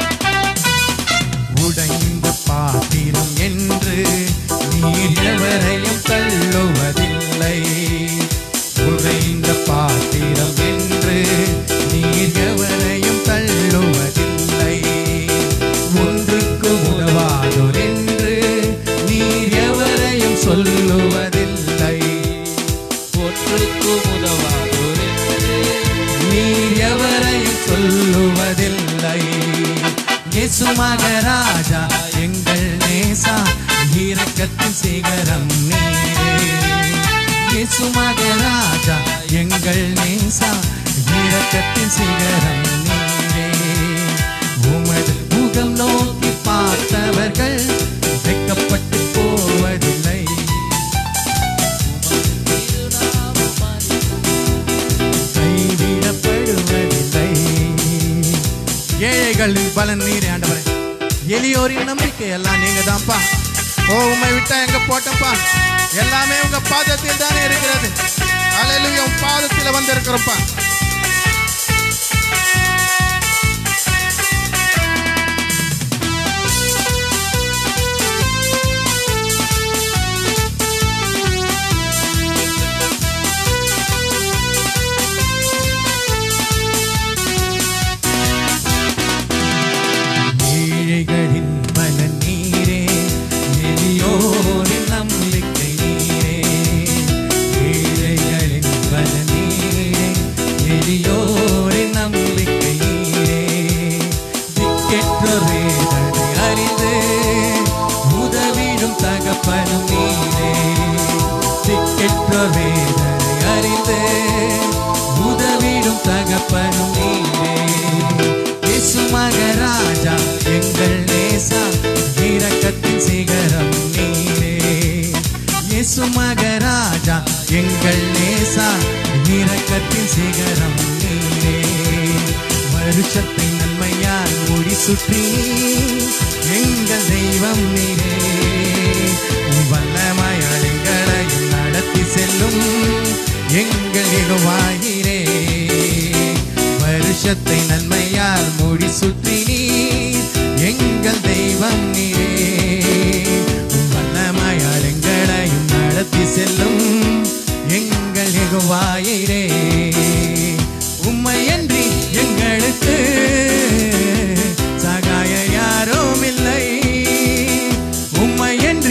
உடைந்த பாத்திரம் என்று நீர் எவரையும் தள்ளுவதில்லை உடைந்த பாத்திரம் என்று நீர் எவரையும் தள்ளுவதில்லை ஒன்றுக்கு உதவாதோர் என்று நீர் எவரையும் சொல்லுவதில்லை ஒன்றுக்கு உதவாதோர் என்று நீர் எவரையும் சொல்லுவதில்லை இயேசு மகராஜா எங்கள் நேசா இரக்கத்தின் சிகரம் நீரே இயேசு மகராஜா எங்கள் நேசா இரக்கத்தின் சிகரம் நீரே உமது முகம் நோக்கி பார்த்தவர்கள் வெட்கப்பட்டு போவதில்லை கைவிடப்படுவதில்லை ஏழைகளின் பலன் நீரே ஆண்டவரே எளியோரின் நம்பிக்கை எல்லாம் நீங்க தான்ப்பா ஓ உண்மை விட்டா எங்க போட்டப்பா எல்லாமே உங்க பாதத்தில் தானே இருக்கிறது அலையிலுய உன் பாதத்தில் வந்திருக்கிறோம்ப்பா ஏழைகளின் பலன் நீரே எளியோரின் நம்பிக்கை நீரே ஏழைகளின் பலன் நீரே எளியோரின் நம்பிக்கை நீரே திக்கெற்றோர் வேதனை அறிந்து உதவிடும் தகப்பனும் நீரே திக்கெற்றோர் வேதனை அறிந்து உதவிடும் தகப்பனும் நீரே இயேசு மகராஜா எங்கள் நேசா இரக்கத்தின் சிகரம் நீரே இயேசு மகராஜா எங்கள் நேசா இரக்கத்தின் சிகரம் நீரே வருஷத்தை நன்மையால் முடி சுற்றி எங்கள் தெய்வம் நீரே உம் வல்லமையால் எங்களையும் நடத்தி செல்லும் எங்கள் இகுவாயிரே வருஷத்தை நன்மையால் முடி சுற்றி நீர் எங்கள் தெய்வம் நீரே உம் வல்லமையால் எங்களையும் நடத்தி செல்லும் எங்கள் எகுவாயிரே உம்மையன்றி எங்களுக்கு சகாய யாரும் இல்லை உம்மையன்றி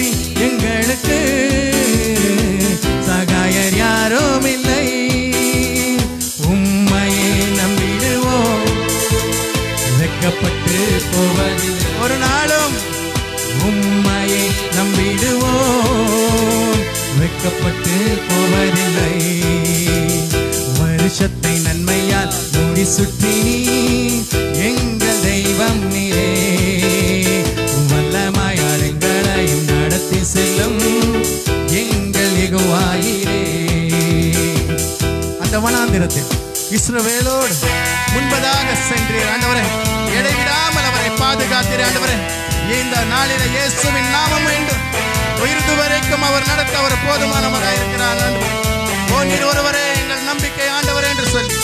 வல்லமையால் முடி சுற்றி எங்கள் தெய்வம் நீரே உம் வல்லமையால் எங்களையும் நடத்தி செல்லும் எங்கள் எகுவாயிரே அந்த வனாந்திரத்தில் இஸ்ரவேலோடு முன்பதாக சென்றீர் ஆண்டவரே இடைவிடாமல் அவரை பாதுகாத்தீர் ஆண்டவரே இந்த நாளில இயேசுவின் நாமம் வேண்டும் உயிர்து வரைக்கும் அவர் நடத்த அவர் போதுமானவராக இருக்கிறார் ஆண்டவரே. ஓ நீர் ஒருவரே எங்கள் நம்பிக்கை ஆண்டவரே என்று சொல்லி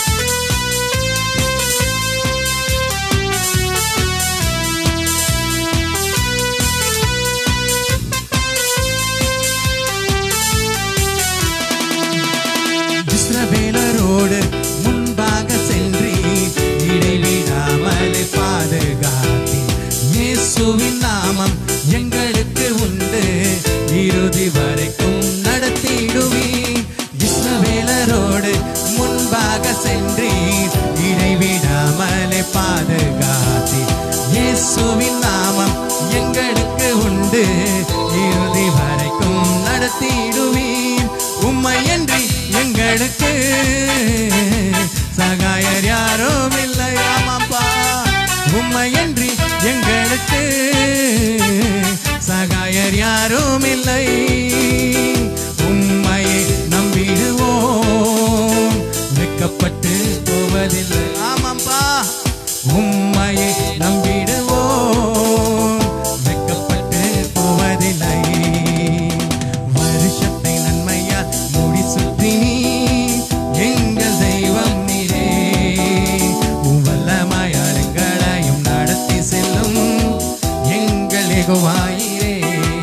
இஸ்ரவேலரோடு முன்பாக சென்றீர் இடைவிடாமல் பாதுகாத்தீர் இயேசுவின் நாமம் எங்களுக்கு உண்டு இறுதி வரைக்கும் நடத்திடுவீர் இஸ்ரவேலரோடு முன்பாக சென்றீர் இடைவிடாமல் பாதுகாத்தீர் இயேசுவின் நாமம் எங்களுக்கு உண்டு இறுதி வரைக்கும் நடத்திடுவீர் உம்மையன்றி எங்களுக்கு சகாயர் யாரும் இல்லை ஆமாப்பா உம்மையன்றி எங்களுக்கு சகாயர் யாரும் இல்லை உம்மையை நம்பிடுவோம் வெக்கப்பட்டு போவதில்லை ஆமாப்பா உம்மையை நம்பிடுவோம் வெக்கப்பட்டு போவதில்லை வருஷத்தை நன்மையால் முடி சுற்றி எங்கள் தெய்வம் நீரே உம் வல்லமையால் எங்களையும் நடத்தி செல்லும் எங்கள் எகுவாயிரே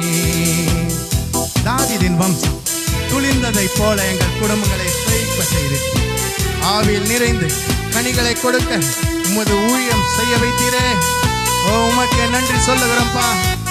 தாவீதின் வம்சம் துளிர்ந்ததைப் போல எங்கள் குடும்பங்களை செழிப்ப செய்து ஆவியில் நிறைந்து கனிகளை கொடுக்க உமது ஊழியம் செய்ய வைத்தீரே ஓ உமக்கு நன்றி சொல்லுகிறோம்ப்பா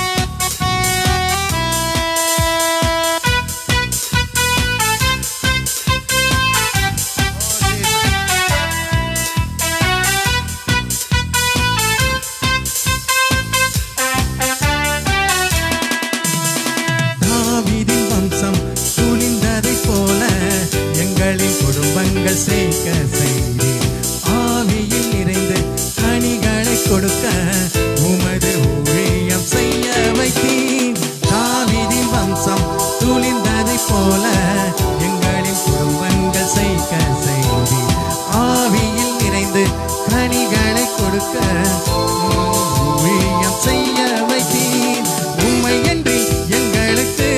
தாவீதின் வம்சம் துணிந்ததைப் போல எங்களின் குடும்பங்கள் சேர்க்க செய்தீர் ஆவியில் நிறைந்து கனிகளை கொடுக்க உமது ஊழியம் செய்ய வைத்தீர் தாவீதின் வம்சம் துணிந்ததைப் போல எங்களின் குடும்பங்கள் சேர்க்க செய்தீர் ஆவியில் நிறைந்து கனிகளை கொடுக்க உமது ஊழியம் செய்ய வைத்தீர் உம்மையன்றி எங்களுக்கு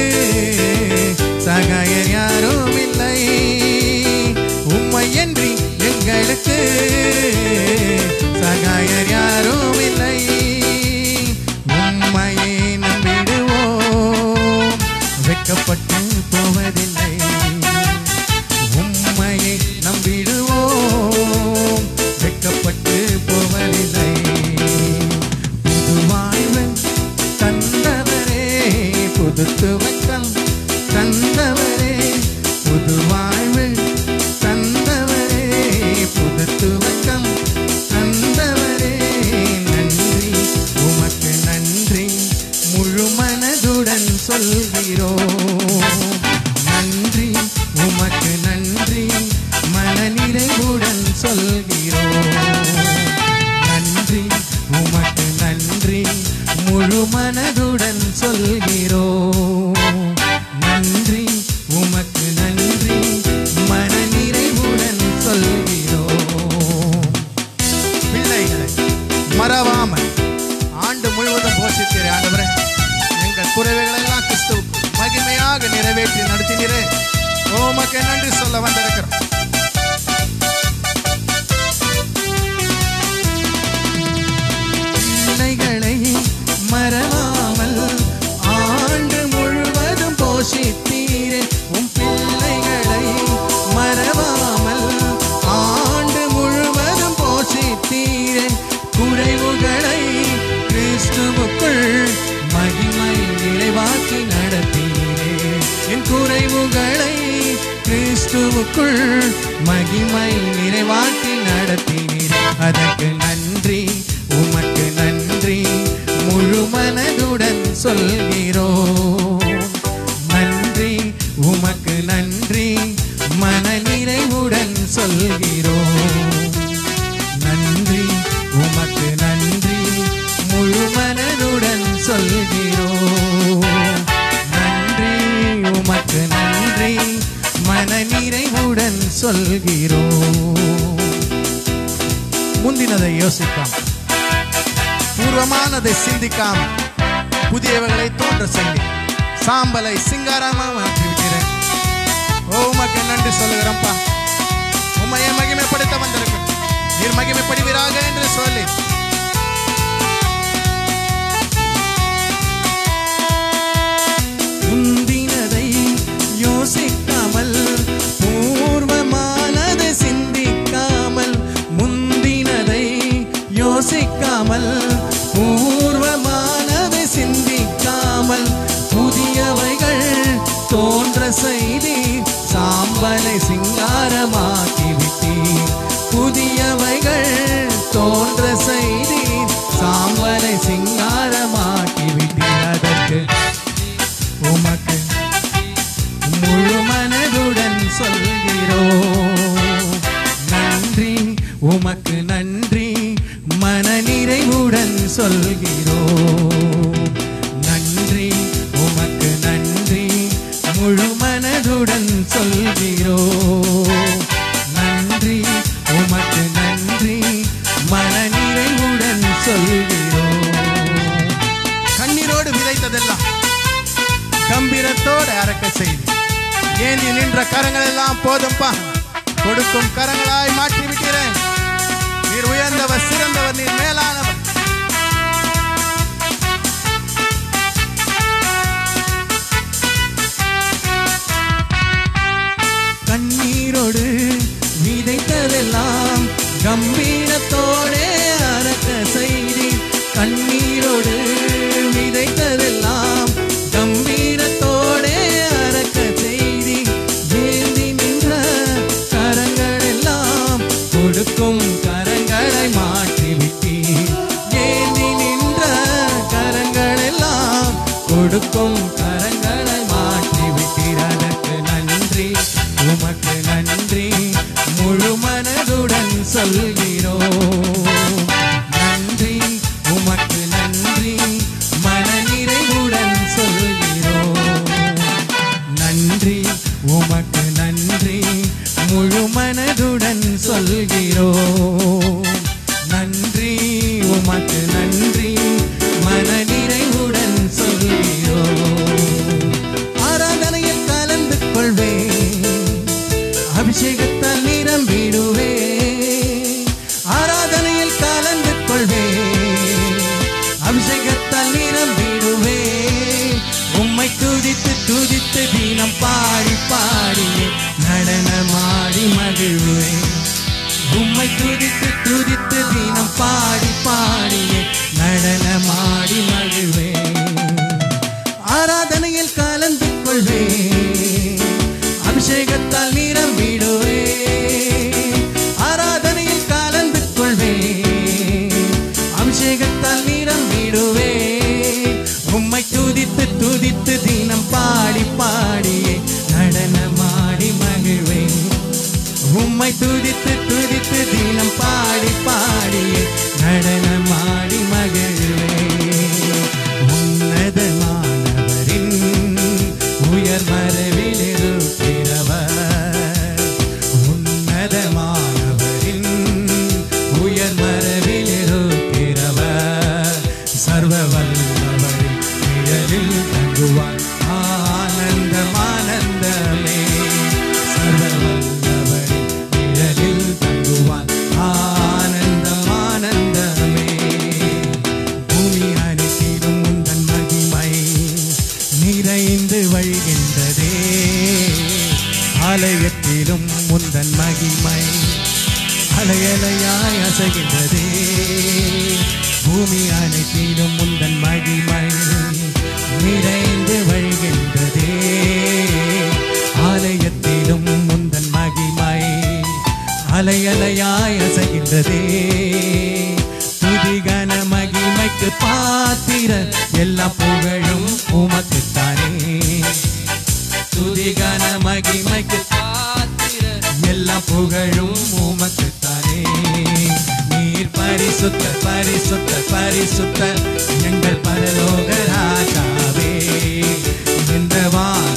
சகாயர் யாரும் இல்லை உம்மையன்றி எங்களுக்கு சகாயர் யாரும் இல்லை உம்மையை நம்பிடுவோம் வெட்கப்பட்டு போவதில்லை உம்மையை நம்பிடுவோம் வெட்கப்பட்டு போவதில்லை புது வாழ்வு தந்தவரே புது துவக்கம் தந்தவரே புது வாழ்வு தந்தவரே புது துவக்கம் தந்தவரே நன்றி உமக்கு நன்றி முழு மனதுடன் சொல்கிறோம் நன்றி உமக்கு நன்றி மனநிறைவுடன் சொல்கிறோம் நன்றி உமக்கு நன்றி முழு மனதுடன் சொல்கிறோம் நன்றி உமக்கு நன்றி மனநிறைவுடன் சொல்கிறோம் பிள்ளைகளை மறவாமல் ஆண்டு முழுவதும் போஷித்தீரே ஆண்டவரே எங்கள் குறைவுகளை எல்லாம் கிறிஸ்துவுக்கு மகிமையாக நிறைவேற்றி நடத்தினீரே ஓ உமக்கு நன்றி சொல்ல வந்திருக்கிறோம் பிள்ளைகளை மறவாமல் ஆண்டு முழுவதும் போஷித்தீரே உம் பிள்ளைகளை மறவாமல் ஆண்டு முழுவதும் போஷித்தீரே குறைவுகளை கிறிஸ்துவுக்குள் மகிமை நிறைவாக்கி நடத்தீரே என் குறைவுகளை கிறிஸ்துவுக்குள் மகிமை நிறைவாக்கி நடத்தினீர் அதற்கு நன்றி உமக்கு நன்றி முழு மனதுடன் சொல்கிறோம் நன்றி உமக்கு நன்றி மனநிறைவுடன் சொல்கிறோம் முந்தினதை யோசிக்காம பூர்வமானதை சிந்திக்காம புதியவைகளை தோன்ற செய்தி சாம்பலை சிங்காரமா மாற்றி விட்டீரேன் ஓ உமக்கு நன்றி சொல்லுகிறேன்ப்பா உம்மையை மகிமைப்படுத்த வந்திருக்கிறேன் நீர் மகிமைப்படுவீராக என்று சொல்லி முந்தினதை யோசிக்காமல் பூர்வமானதை சிந்திக்காமல் முந்தினதை யோசிக்காமல் பூர்வமானதை சிந்திக்காமல் புதியவைகள் தோன்ற செய்தி சாம்பலை சிங்காரமாக்கி விட்டீர் புதியவைகள் தோன்ற செய்தி சாம்பலை சிங்காரமாக்கி விட்டீர் அதற்கு உமக்கு முழு மனதுடன் சொல்கிறோம் நன்றி உமக்கு நன்றி மனநிறைவுடன் சொல்கிறோம் நன்றி உமக்கு நன்றி முழு மனதுடன் சொல்கிறோம் நன்றி உமக்கு நன்றி மனநிறைவுடன் சொல்கிறோம் கண்ணீரோடு விதைத்ததெல்லாம் கம்பீரத்தோடு அறக்க செய்தி ஏந்தி நின்ற கரங்கள் எல்லாம் போதும்பா கொடுக்கும் கரங்களாய் மாற்றி விட்டீரேன் நீர் உயர்ந்தவர் சிறந்தவர் நீர் மேலானவர் கண்ணீரோடு விதைத்ததெல்லாம் கம்பீரத்தோடே அறக்க செய்தி கண்ணீரோடு விதைத்ததெல்லாம் கம்பீரத்தோடே அறக்க செய்தி ஏந்தி நின்ற கரங்கள் எல்லாம் கொடுக்கும் கரங்களை மாற்றி விட்டீர் ஏந்தி நின்ற கரங்கள் எல்லாம் கொடுக்கும் கரங்களை மாற்றி விட்டீர் அதற்கு நன்றி உமக்கு நன்றி முழு மனதுடன் சொல்கிறோம் நன்றி உமக்கு நன்றி மனநிறைவுடன் சொல்கிறோம் நன்றி உமக்கு நன்றி முழு மனதுடன் சொல்கிறோம் நன்றி உமக்கு நன்றி மனநிறைவுடன் சொல்கிறோம் ஆராதனையில் கலந்து கொள்வேன் அபிஷேகத்தால் நிரம்பிடுவே ஆராதனையில் கலந்து கொள்வேன் அபிஷேகத்தால் நிரம்பிடுவே உம்மை துதித்து துதித்து தினம் பாடி பாடி நடனமாடி மகிழ்வேன் உம்மை துதித்து துதித்து தினம் பாடி பாடி நடனமாடி மகிழ்வேன் ஆராதனையில் கலந்து கொள்வேன் அபிஷேகத்தால் நிரம்பிடுவே ஆராதனையில் கலந்து கொள்வேன் அபிஷேகத்தால் நிரம்பிடுவே உம்மை துதித்து துதித்து தினம் பாடி பாடியே நடனமாடி மகிழ்வேன் உம்மை துதித்து துதித்து தினம் பாடி பாடியே நடனமாடி மகிழ்வேன் உன்னதமானவரின் உயர் மரபில் இருக்கிறவர் உன்னதமானவரின் உயர் மரபில் இருக்கிறவர் சர்வ வல்லவரின் நிழலில் தங்குவார் ஆனந்தம் ஆனந்தமே சர்வ வல்லவரின் நிழலில் தங்குவார் ஆனந்தம் ஆனந்தமே பூமி அனைத்திலும் உந்தன் மகிமை நிறைந்து வழிகின்றதே ஆலயத்திலும் உந்தன் மகிமை அலையலையாய் அசைகின்றதே பூமி அனைத்திலும் உந்தன் மகிமை நிறைந்து வழிகின்றதே ஆலயத்திலும் உந்தன் மகிமை அலையலையாய் அசைகின்றதே துதிகன மகிமைக்கு பாத்திர எல்லா புகழும் உமக்குத்தானே துதிகன மகிமைக்கு பாத்திர எல்லா புகழும் உமக்குத்தானே நீர் பரிசுத்த பரிசுத்த பரிசுத்த எங்கள் பரலோக ராஜாவே இந்த வான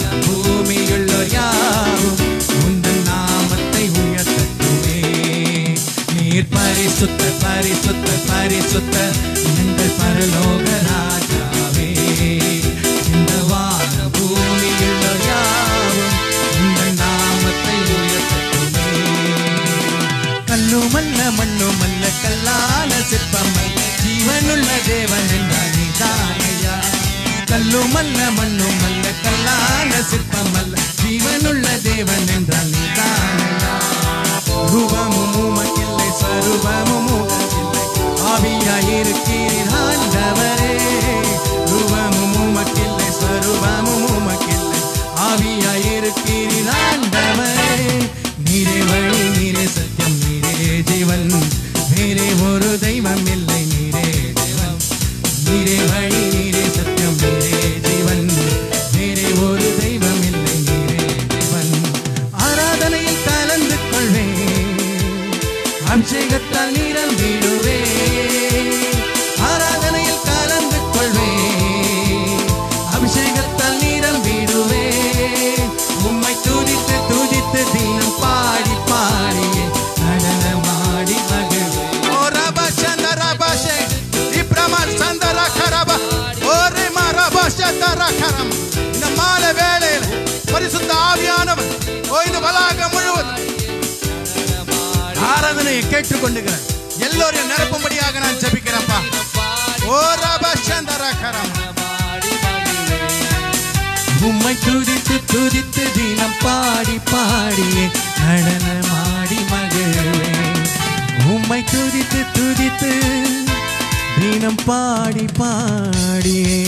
பூமியுள்ளோர் யாரும் உந்தன் நாமத்தை உயர்த்தட்டுமே நீ நீர் பரிசுத்த பரிசுத்த பரிசுத்த எங்கள் பரலோக ராஜாவே இந்த வான பூமியில் யாவும் உங்கள் நாமத்தை உயர்த்தட்டுமே கல்லுமல்ல மண்ணுமல்ல கல்லான சிற்பமல்ல ஜீவனுள்ள தேவன் என்றால் நீதானையா கல்லுமல்ல மண்ணுமல்ல கல்லான சிற்பமல்ல ஜீவனுள்ள தேவன் என்றால் நீதானையா ரூபமும் உமக்கில்லை சருபமும் உமக்கில்லை ஆவியாயிருக்கிறீர் ஆண்டவரே ரூபமும் உமக்கில்லை சருபமும் உமக்கில்லை ஆவியாயிருக்கிறீர் ஆண்டவரே நீரே வழி நீரே சத்தியம் நீரே ஜீவன் வேறே ஒரு தெய்வம் இல்லை நீரே தேவன் நீரே வழி நீரே சத்தியம் நீரே ஜீவன் வேறே ஒரு தெய்வம் இல்லை நீரே தேவன் ஆராதனையில் கலந்து கொள்வேன் அபிஷேகத்தால் நிரம்பிடுவே ஆராதனையில் கலந்து கொள்வேன் அபிஷேகத்தால் நிரம்பிடுவே உம்மை துதித்து துதித்து தினம் பாடி பாடியே நடனமாடி மகிழ்வே ஓ ரப சந்தர பஷே இப்ரமர் சந்தர கரப ஓரே மரப சந்தர கரம் இந்த மாலை வேளையில் பரிசுத்த ஆவியானவர் ஓ இந்த வளாகம் முழுவதும் ஆராதனையை கேட்டுக்கொண்டுகிறேன் எல்லோரையும் நிரப்பும்படியாக நான் ஜெபிக்கிறேன்ப்பா ஓ ரப சந்தர கரம் உம்மை துதித்து துதித்து தினம் பாடி பாடியே நடனமாடி மகிழ்வேன் உம்மை துதித்து துதித்து தினம் பாடி பாடியே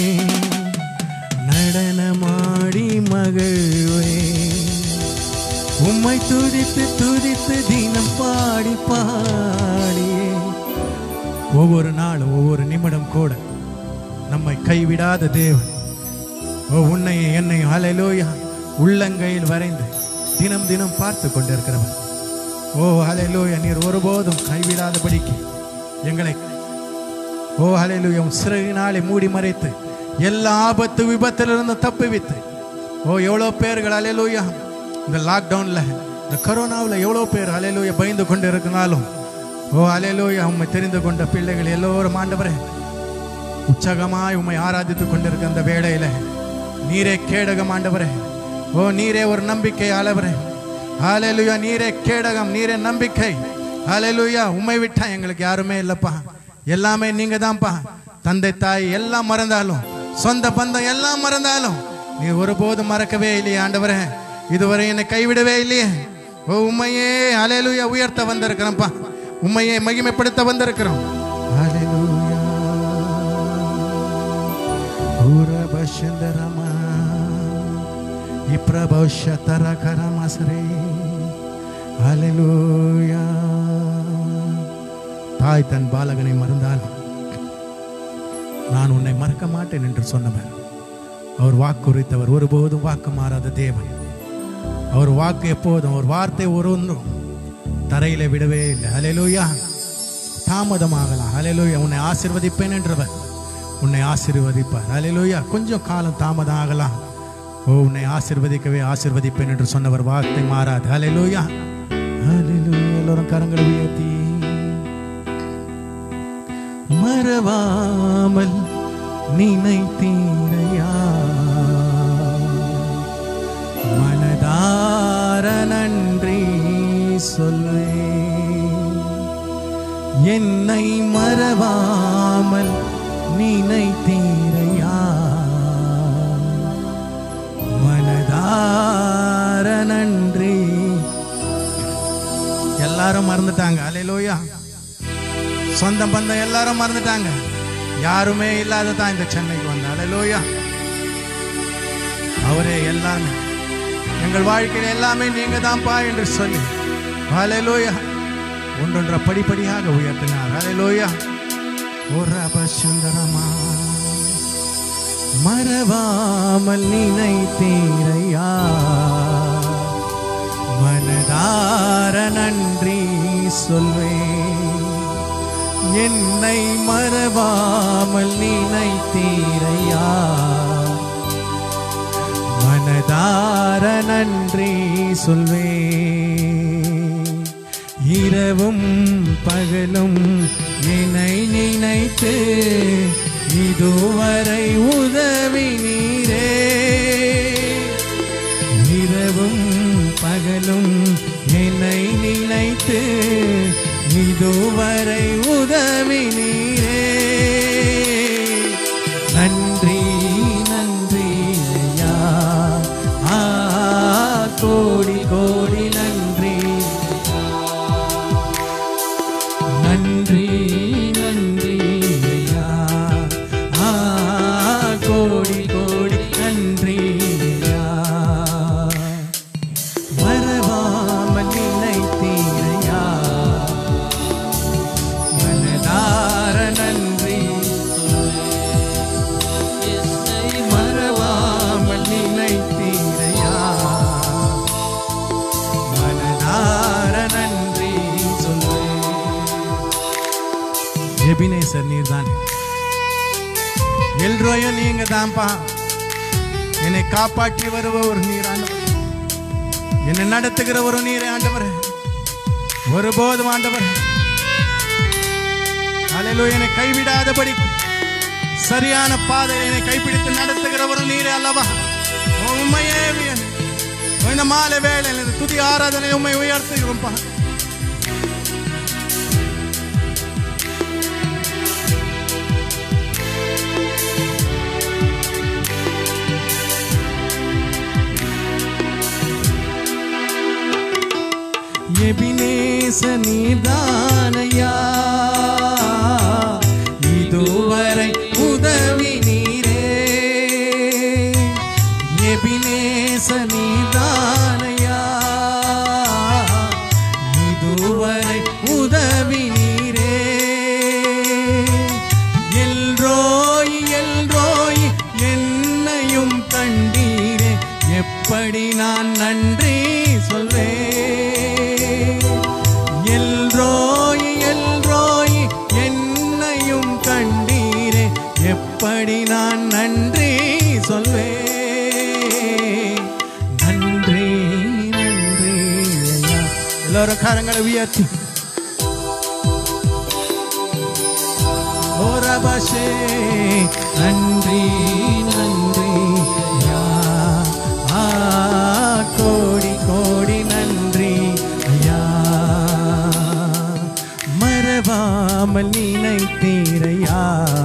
நடனமாடி மகிழ்வேன் உம்மை துதித்து துதித்து தினம் பாடி பாடியே ஒவ்வொரு நாளும் ஒவ்வொரு நிமிடம் கூட நம்மை கைவிடாத தேவன் ஓ உன்னை என்னை ஹalleluya உள்ளங்கையில் வரைந்து தினம் தினம் பார்த்து கொண்டிருக்கிறவர் ஓ ஹalleluya நீர் ஒருபோதும் கைவிடாதபடிக்கு எங்களை ஓ ஹalleluya உம் சிறகினாலே மூடி மறைத்து எல்லா ஆபத்து விபத்திலிருந்து தப்புவித்து ஓ எவ்வளோ பேர்கள் ஹalleluya இந்த லாக்டவுனில் இந்த கரோனாவில் எவ்வளோ பேர் ஹalleluya பயந்து கொண்டு இருக்கிறாலும் ஓ ஹalleluya உம்மை தெரிந்து கொண்ட பிள்ளைகள் எல்லோரும் ஆண்டவரே உற்சாகமாய் உம்மை ஆராதித்துக் கொண்டிருக்க அந்த வேளையில நீரே கேடகம் ஆண்டவரே ஓ நீரே ஒரு நம்பிக்கை ஆளவரே ஹalleluya நீரே கேடகம் நீரே நம்பிக்கை ஹalleluya உம்மை விட்டா எங்களுக்கு யாருமே இல்லப்பா எல்லாமே நீங்க தான்ப்பா தந்தை தாய் எல்லாம் மறந்தாலும் சொந்த பந்தம் எல்லாம் மறந்தாலும் நீ ஒருபோதும் மறக்கவே இல்லையே ஆண்டவரே இதுவரை என்னை கைவிடவே இல்லையே ஓ உண்மையே ஹalleluya உயர்த்த வந்திருக்கிறோம்ப்பா உண்மையை மகிமைப்படுத்த வந்திருக்கிறோம் பூரபஷந்தரமா இப்ரபஷதரகரமசரே ஹalleluya தாய் தன் பாலகனை மறந்தாலும் நான் உன்னை மறக்க மாட்டேன் என்று சொன்னவர் அவர் வாக்குரைத்தவர் ஒருபோதும் வாக்கு மாறாத தேவன் அவர் வாக்கு எப்போதும் அவர் வார்த்தை ஒரு ஒன்றும் தரையில விடவே இல்லை ஹalleluya தாமதமாகலாம் ஹalleluya உன்னை ஆசீர்வதிப்பேன் என்றவர் உன்னை ஆசீர்வதிப்பார் ஹalleluya கொஞ்சம் காலம் தாமதம் ஆகலாம் ஓ உன்னை ஆசீர்வதிக்கவே ஆசீர்வதிப்பேன் என்று சொன்னவர் வார்த்தை மாறாது ஹalleluya ஹalleluya எல்லோரும் கரங்களை உயர்த்தி மறவாமல் நினைத்தீரையா மனதார நன்றி சொல்வேன் என்னை மறவாமல் நினைத்தீரையா மனதார நன்றி எல்லாரும் மறந்துட்டாங்க அலையிலோயா சொந்த பந்தம் எல்லாரும் மறந்துட்டாங்க யாருமே இல்லாத தான் இந்த சென்னைக்கு வந்த அலையிலோயா அவரே எல்லாமே எங்கள் வாழ்க்கையில் எல்லாமே நீங்க தான்ப்பா என்று சொல்லி ஹalleluya ஒன்றொன்ற படிப்படியாக உயர்த்தினார் ஹalleluya ஒரு அபசுந்தரமா மறவாமல் நினைத்தீரையா மனதார நன்றி சொல்வேன் என்னை மறவாமல் நினைத்தீரையா மனதார நன்றி சொல்வே இரவும் பகலும் என்னை நினைத்து இதுவரை உதவி நீரே இரவும் பகலும் என்னை நினைத்து இதுவரை உதவி நீரே நன்றி நன்றி ஐயா ஆ கோடி கோடி நன்றி நன்றி நன்றி ஐயா ஆ கோடி கோடி நன்றி ஐயா மறவாமல் நினைத்தீரையா மனதார நன்றி மறவாமல் நினைத்தீரையா மனதார நன்றி சொல்வேன் எபினேசர் நீர்தான் எல்ரோயும் நீங்க தான்ப்பா என்னை காப்பாற்றி வருபவர் நீரான என்னை நடத்துகிற ஒரு நீரே ஆண்டவர் ஒருபோதும் ஆண்டவர் அலையிலோ என்னை கைவிடாதபடி சரியான பாதையில் என்னை கைப்பிடித்து நடத்துகிற ஒரு நீரே அல்லவா உண்மையே வியன். இந்த மாலை வேளையில் இந்த துதி ஆராதனை உண்மை உயர்த்துகிறோம்ப்பா எபினேச நீர்தானையா இதுவரை உதவி நீரே எபினேச நீர்தானையா இதுவரை உதவி நீரே எல்ரோய் எல்ரோய் என்னையும் கண்டீரே எப்படி நான் நன்றி சொல்வேன் எல்ரோய் எல்ரோய் என்னையும் கண்டீரே எப்படி நான் நன்றி சொல்வேன் நன்றி நன்றி ஐயா எல்லாரும் கரங்களை உயர்த்தி ஓரபாஷே நன்றி நன்றி ஐயா ஆ கோடி கோடி நன்றி ஐயா மறவாமல் நினைத்தீரையா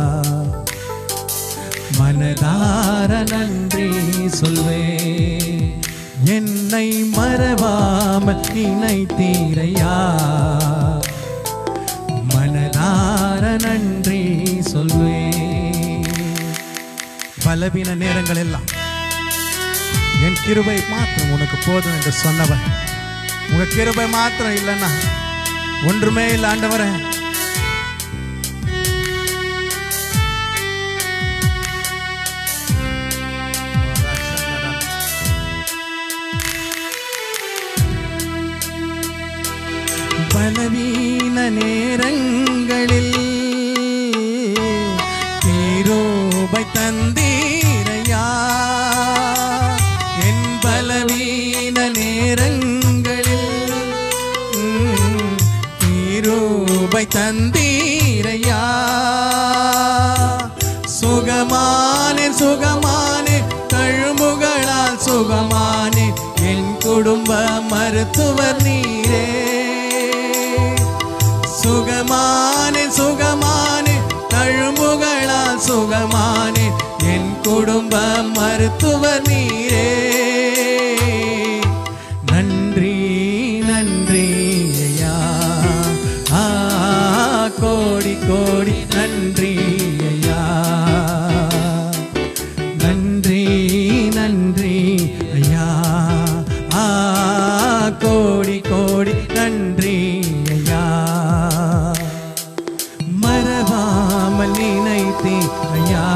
மனதார நன்றி சொல்வே என்னை மறவாமல் நினைத்தீரையா மனதார நன்றி சொல்வே பலவீன நேரங்கள் எல்லாம் என் கிருபை மாத்திரம் உனக்கு போதும் என்று சொன்னவன் உங்க கிருபை மாத்திரம் இல்லைன்னா ஒன்றுமே இல்லை ஆண்டவரே பலவீன நேரங்களில் நீரோபை தந்தீரையா என் பலவீன நேரங்களில் ம், நீரோபை தந்தீரையா சுகமானே சுகமானே கழுமுகளால் சுகமானே என் குடும்ப மருத்துவர் நீரே சுகமானே சுகமானே தழும்புகளால் சுகமானே என் குடும்ப மருத்துவர் நீரே நன்றி நன்றி ஐயா ஆ கோடி கோடி நன்றி ஐயா நன்றி நன்றி ஐயா ஆ கோடி கோடி நன்றி ஐயா மறவாமல் நினைத்தே ஐயா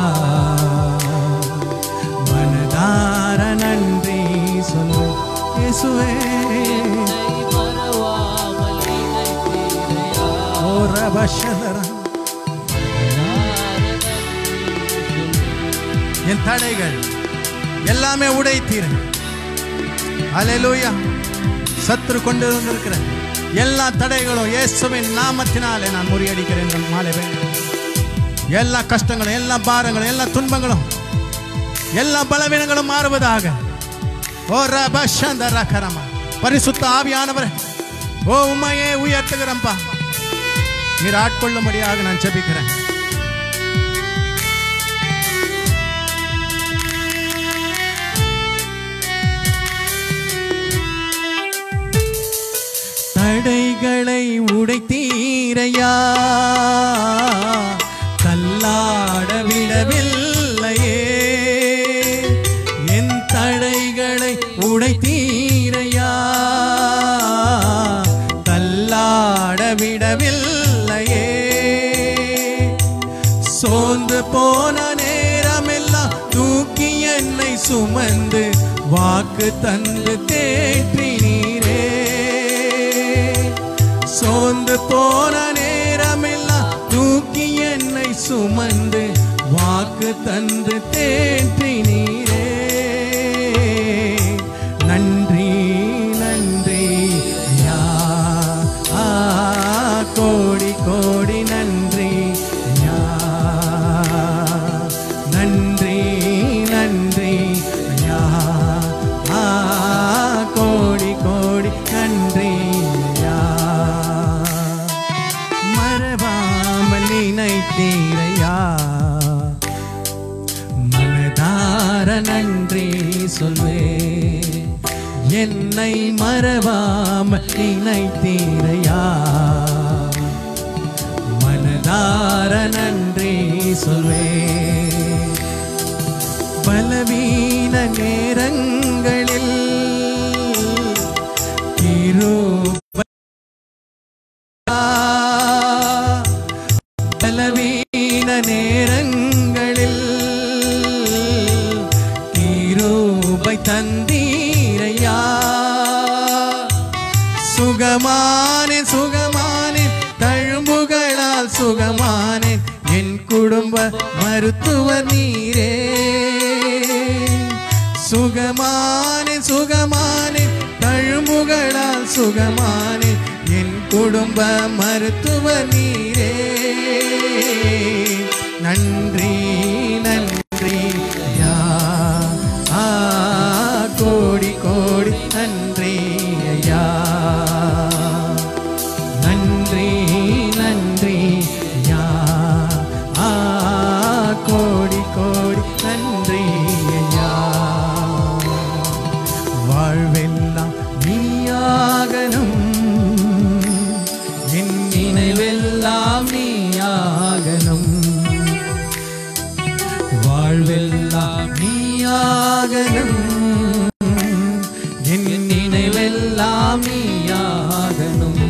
மனதார நன்றி சொல்லு இயேசுவே ஓ ரபஷதரா என் தடைகள் எல்லாமே உடைத்தீர் அலையலூயா சத்துரு கொண்டு வந்திருக்கிற எல்லா தடைகளும் இயேசுவின் நாமத்தினாலே நான் முறியடிக்கிறேன் இந்த மாலை வேளையில். எல்லா கஷ்டங்களும் எல்லா பாரங்களும் எல்லா துன்பங்களும் எல்லா பலவீனங்களும் மாறுவதாக ஓ ரபஷந்த ரகரமா பரிசுத்த ஆவியானவர் ஓ உண்மையே உயர்த்துகிறம்பா நீர் ஆட்கொள்ளும்படியாக நான் ஜெபிக்கிறேன் தடைகளை உடைத்தீரையா தள்ளாட விடவில்லையே என் தடைகளை உடைத்தீரையா தள்ளாட விடவில்லையே சோர்ந்து போன நேரமெல்லாம் தூக்கி என்னை சுமந்து வாக்கு தந்து தேற்றினீரே சோர்ந்து போன நேரமெல்லாம் தூக்கி என்னை சுமந்து வாக்கு தந்து தேற்றினீரே நன்றி நன்றி யா ஆ, கோடி கோடி நன்றி யா நன்றி நன்றி யா ஆ, கோடி கோடி நன்றி யா மறவாமல் நினைத்தீரையா மனதார நன்றி சொல்வே என்னை மறவாமல் நினைத்தீரையா மனதார நன்றி சொல்வே பலவீன நேரங்களில் கிருபை பலவீன நேரங்களில் கிருபை தந்தீரையா சுகமானேன் சுகமானேன் தழும்புகளால் சுகமானேன் என் குடும்ப மருத்துவர் நீரே சுகமானேன் சுகமானேன் தழும்புகளால் சுகமானேன் என் குடும்ப மருத்துவர் நீரே நன்றி நன்றி யா ஆ கோடி கோடி நன்றி ஐயா நன்றி நன்றி யா ஆ கோடி கோடி நன்றி ஐயா வாழ்வெல்லாம் நீயாகணும் என் நினைவெல்லாம் நீயாகணும் வாழ்வெல்லாம் நீயாகணும் என் நினைவெல்லாம் நீயாகணும்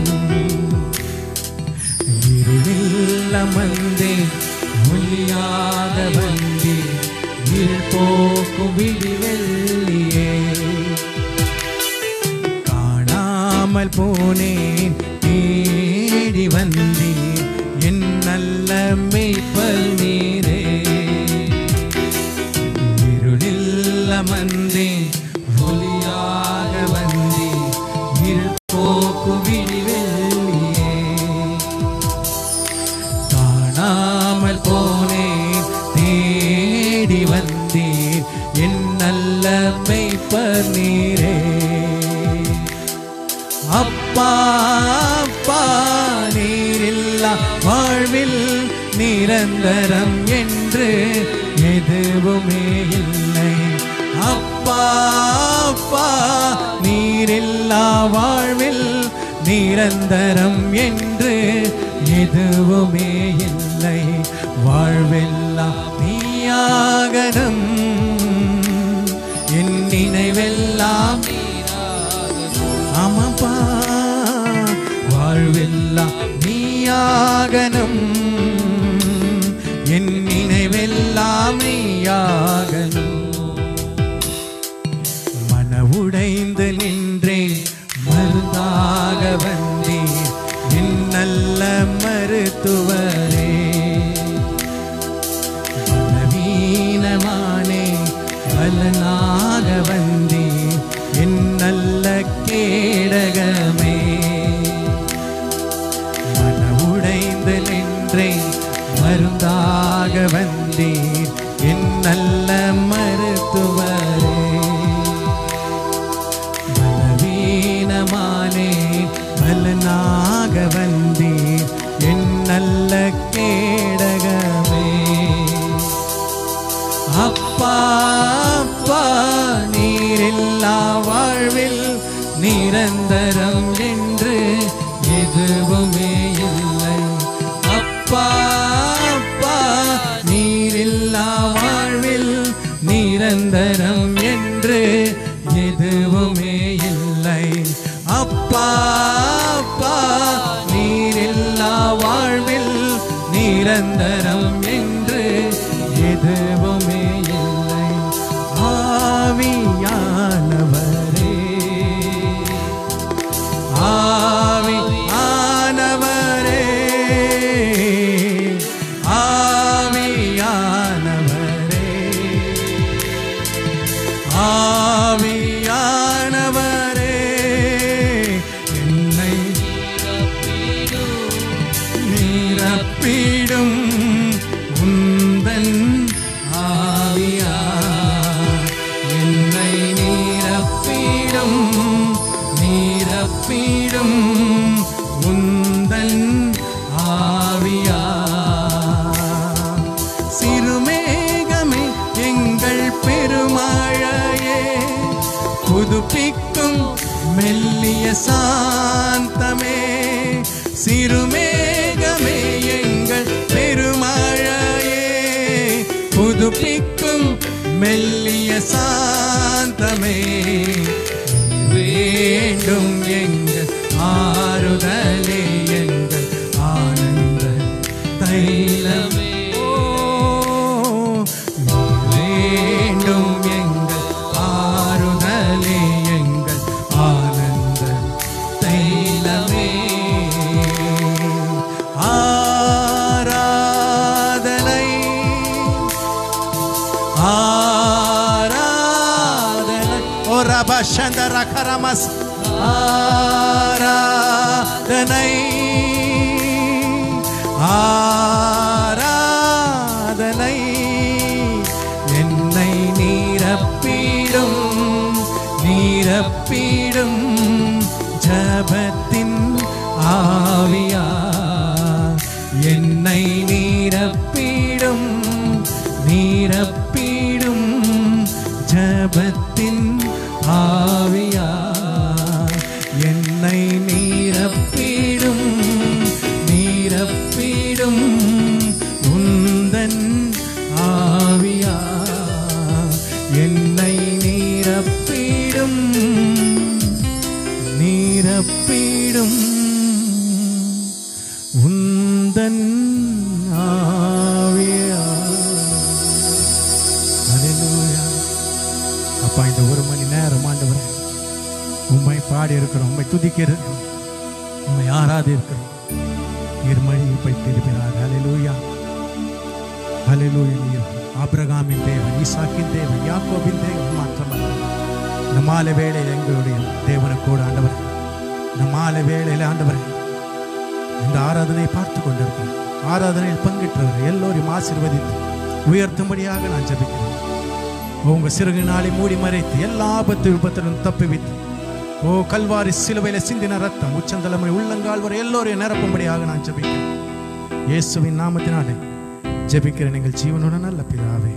இருளில் அமர்ந்தேன் ஒளியாக வந்தேன் இருள் போக்கும் விடிவெள்ளியே காணாமல் போனேன் தேடி வந்தேன் என் நல்ல மேய்ப்பல் நீரே இருளில் அமர்ந்தேன் ஒளியாக வந்தேன் இருள் போக்கு விடிவெள்ளியே காணாமல் போனேன் தேடி வந்தேன் என் நல்ல மெய்ப்பர் நீரே அப்பா அப்பா நீரில்லா வாழ்வில் நிரந்தரம் என்று எதுவுமே இல்லை அப்பா அப்பா நீரில்லா வாழ்வில் நிரந்தரம் என்று எதுவுமே இல்லை வாழ்வெல்லாம் நீயாகணும் என் நினைவெல்லாம் ஆமாப்பா வாழ்வெல்லாம் நீயாகணும் என் நினைவெல்லாம் நீயாகணும் மனவுடைந்து நின்றேன் மருந்தாக வந்தேன் என் நல்ல மருத்துவரே பலவீனமானே பலனாக வந்தேன் என் நல்ல கேடகமே வந்தீர் என் நல்ல மருத்துவரே பலவீனமானே பலனாக வந்தீர் என் நல்ல கேடகமே அப்பா அப்பா நீரில்லா வாழ்வில் நிரந்தரம் என்று எதுவுமே இல்லை அப்பா அப்பா நீரில்லா வாழ்வில் நிரந்தரம் என்று எதுவுமே இல்லை அப்பா அப்பா நீரில்லா வாழ்வில் நிரந்தரம் என்று எதுவுமே இல்லை ஆவியானவரே ஆவியானவரே ஆவியானவரே ஆவியானவரே என்னை நிரப்பிடும் உந்தன் ஆவியா என்னை நிரப்பிடும் நிரப்பிடும் உந்தன் ஆவியா சிறுமேகமே எங்கள் பெருமழையே புதுப்பிக்கும் மெல்லிய சாந்தமே சிறுமேகமே எங்கள் பெருமழையே புதுப்பிக்கும் மெல்லிய சாந்தமே வேண்டும் எங்கள் ஆறுதலே எங்கள் ஆனந்த தைலமே ஓ, வேண்டும் எங்கள் ஆறுதலே எங்கள் ஆனந்த தைலமே ஆராதனை ஆராதனை ஓ ரப சந்தர கரமஸ் ஆராதனை ஆராதனை என்னை நீரப்பீடும் நீரப்பீடும் ஜபத்தின் ஆவியா என்னை நீரப்பீடும் நீரப்பீடும் ஜபத்தின் ஆவியா என்னை நீரப்பீடும் நீரப்பீடும் உந்தன் ஆவியா என்னை நீரப்பீடும் நீரப்பீடும் உந்தன் ஆவியா ஹalleluya அப்பா இந்த ஒரு மணி நேரம் ஆண்டவரே உம்மை பாடி இருக்கிறோம் உம்மை துதிக்கிறது உம்மை ஆராதி இருக்கிறோம் நீர்மழி இப்படி திருப்பினார் ஹalleluya ஹalleluya நீர் ஆபிரகாமின் தேவன் ஈசாக்கின் தேவன் யாக்கோபின் தேவன் மாத்திரமல்ல இந்த மாலை வேளையில் எங்களுடைய தேவனை கூட ஆண்டவர் இந்த மாலை வேளையில் ஆண்டவர் இந்த ஆராதனையை பார்த்து கொண்டிருக்கிறோம் ஆராதனையில் பங்கிட்டவர் எல்லோரையும் ஆசீர்வதித்து உயர்த்தும்படியாக நான் ஜெபிக்கிறேன் உங்க சிறுகினாலை மூடி மறைத்து எல்லா ஆபத்து விபத்திலும் தப்பிவித்து ஓ கல்வாரி சிலுவையில சிந்தின ரத்தம் உச்சந்தலைமை உள்ளங்கால் வரை எல்லோரையும் நிரப்பும்படியாக நான் ஜெபிக்கிறேன் இயேசுவின் நாமத்தினாலே ஜெபிக்கிறேன் எங்கள் ஜீவனுடன் நல்ல பிதாவே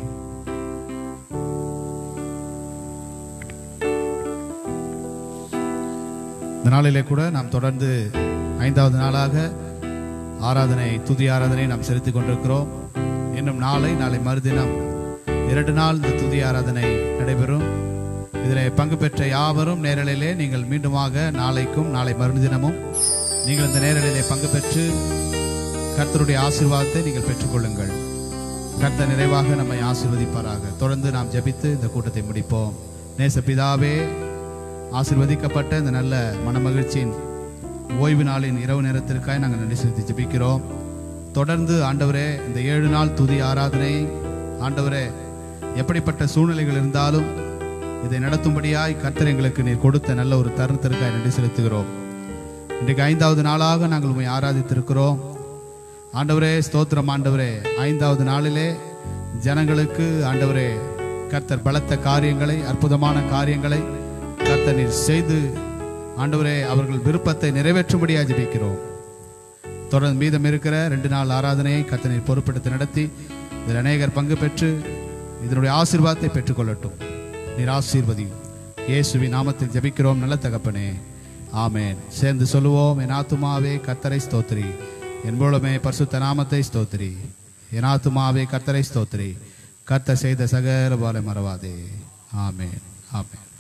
இந்த நாளிலே கூட நாம் தொடர்ந்து ஐந்தாவது நாளாக ஆராதனை துதி ஆராதனை நாம் செலுத்திக் கொண்டிருக்கிறோம் இன்னும் நாளை நாளை மறுதினம் இரண்டு நாள் இந்த துதி ஆராதனை நடைபெறும் இதில் பங்கு பெற்ற யாவரும் நேரலிலே நீங்கள் மீண்டுமாக நாளைக்கும் நாளை மறுதினமும் நீங்கள் இந்த நேரலிலே பங்கு பெற்று கர்த்தருடைய ஆசீர்வாதத்தை நீங்கள் பெற்றுக்கொள்ளுங்கள் கர்த்தர் நிறைவாக நம்மை ஆசீர்வதிப்பாராக தொடர்ந்து நாம் ஜெபித்து இந்த கூட்டத்தை முடிப்போம் நேச பிதாவே ஆசீர்வதிக்கப்பட்ட இந்த நல்ல மனமகிழ்ச்சியின் ஓய்வு நாளின் இரவு நேரத்திற்காக நாங்கள் நன்றி செலுத்தி ஜெபிக்கிறோம் தொடர்ந்து ஆண்டவரே இந்த ஏழு நாள் துதி ஆராதனை ஆண்டவரே எப்படிப்பட்ட சூழ்நிலைகள் இருந்தாலும் இதை நடத்தும்படியாய் கர்த்தர் எங்களுக்கு நீர் கொடுத்த நல்ல ஒரு தருணத்திற்காக நன்றி செலுத்துகிறோம் இன்றைக்கு ஐந்தாவது நாளாக நாங்கள் உண்மை ஆராதித்திருக்கிறோம் ஆண்டவரே ஸ்தோத்திரம் ஆண்டவரே ஐந்தாவது நாளிலே ஜனங்களுக்கு ஆண்டவரே கர்த்தர் பலத்த காரியங்களை அற்புதமான காரியங்களை கர்த்தர் நீர் செய்து ஆண்டவரே அவர்கள் விருப்பத்தை நிறைவேற்றும்படியாக ஜெபிக்கிறோம் தொடர்ந்து மீதம் இருக்கிற ரெண்டு நாள் ஆராதனையை கர்த்தர் நீர் பொறுப்பெடுத்து நடத்தி இதில் அநேகர் பங்கு பெற்று இதனுடைய ஆசீர்வாதத்தை பெற்றுக்கொள்ளட்டும் நீர் ஆசீர்வதியும் இயேசுவின் நாமத்தில் ஜெபிக்கிறோம் நல்ல தகப்பனே ஆமென் சேர்ந்து சொல்லுவோம் என் ஆத்துமாவே கர்த்தரை ஸ்தோத்திரி என் மூலமே பரிசுத்த நாமத்தை ஸ்தோத்திரி என் ஆத்துமாவே கர்த்தரை ஸ்தோத்திரி கர்த்தர் செய்த சகல பாலை மறவாதே ஆமென் ஆமென்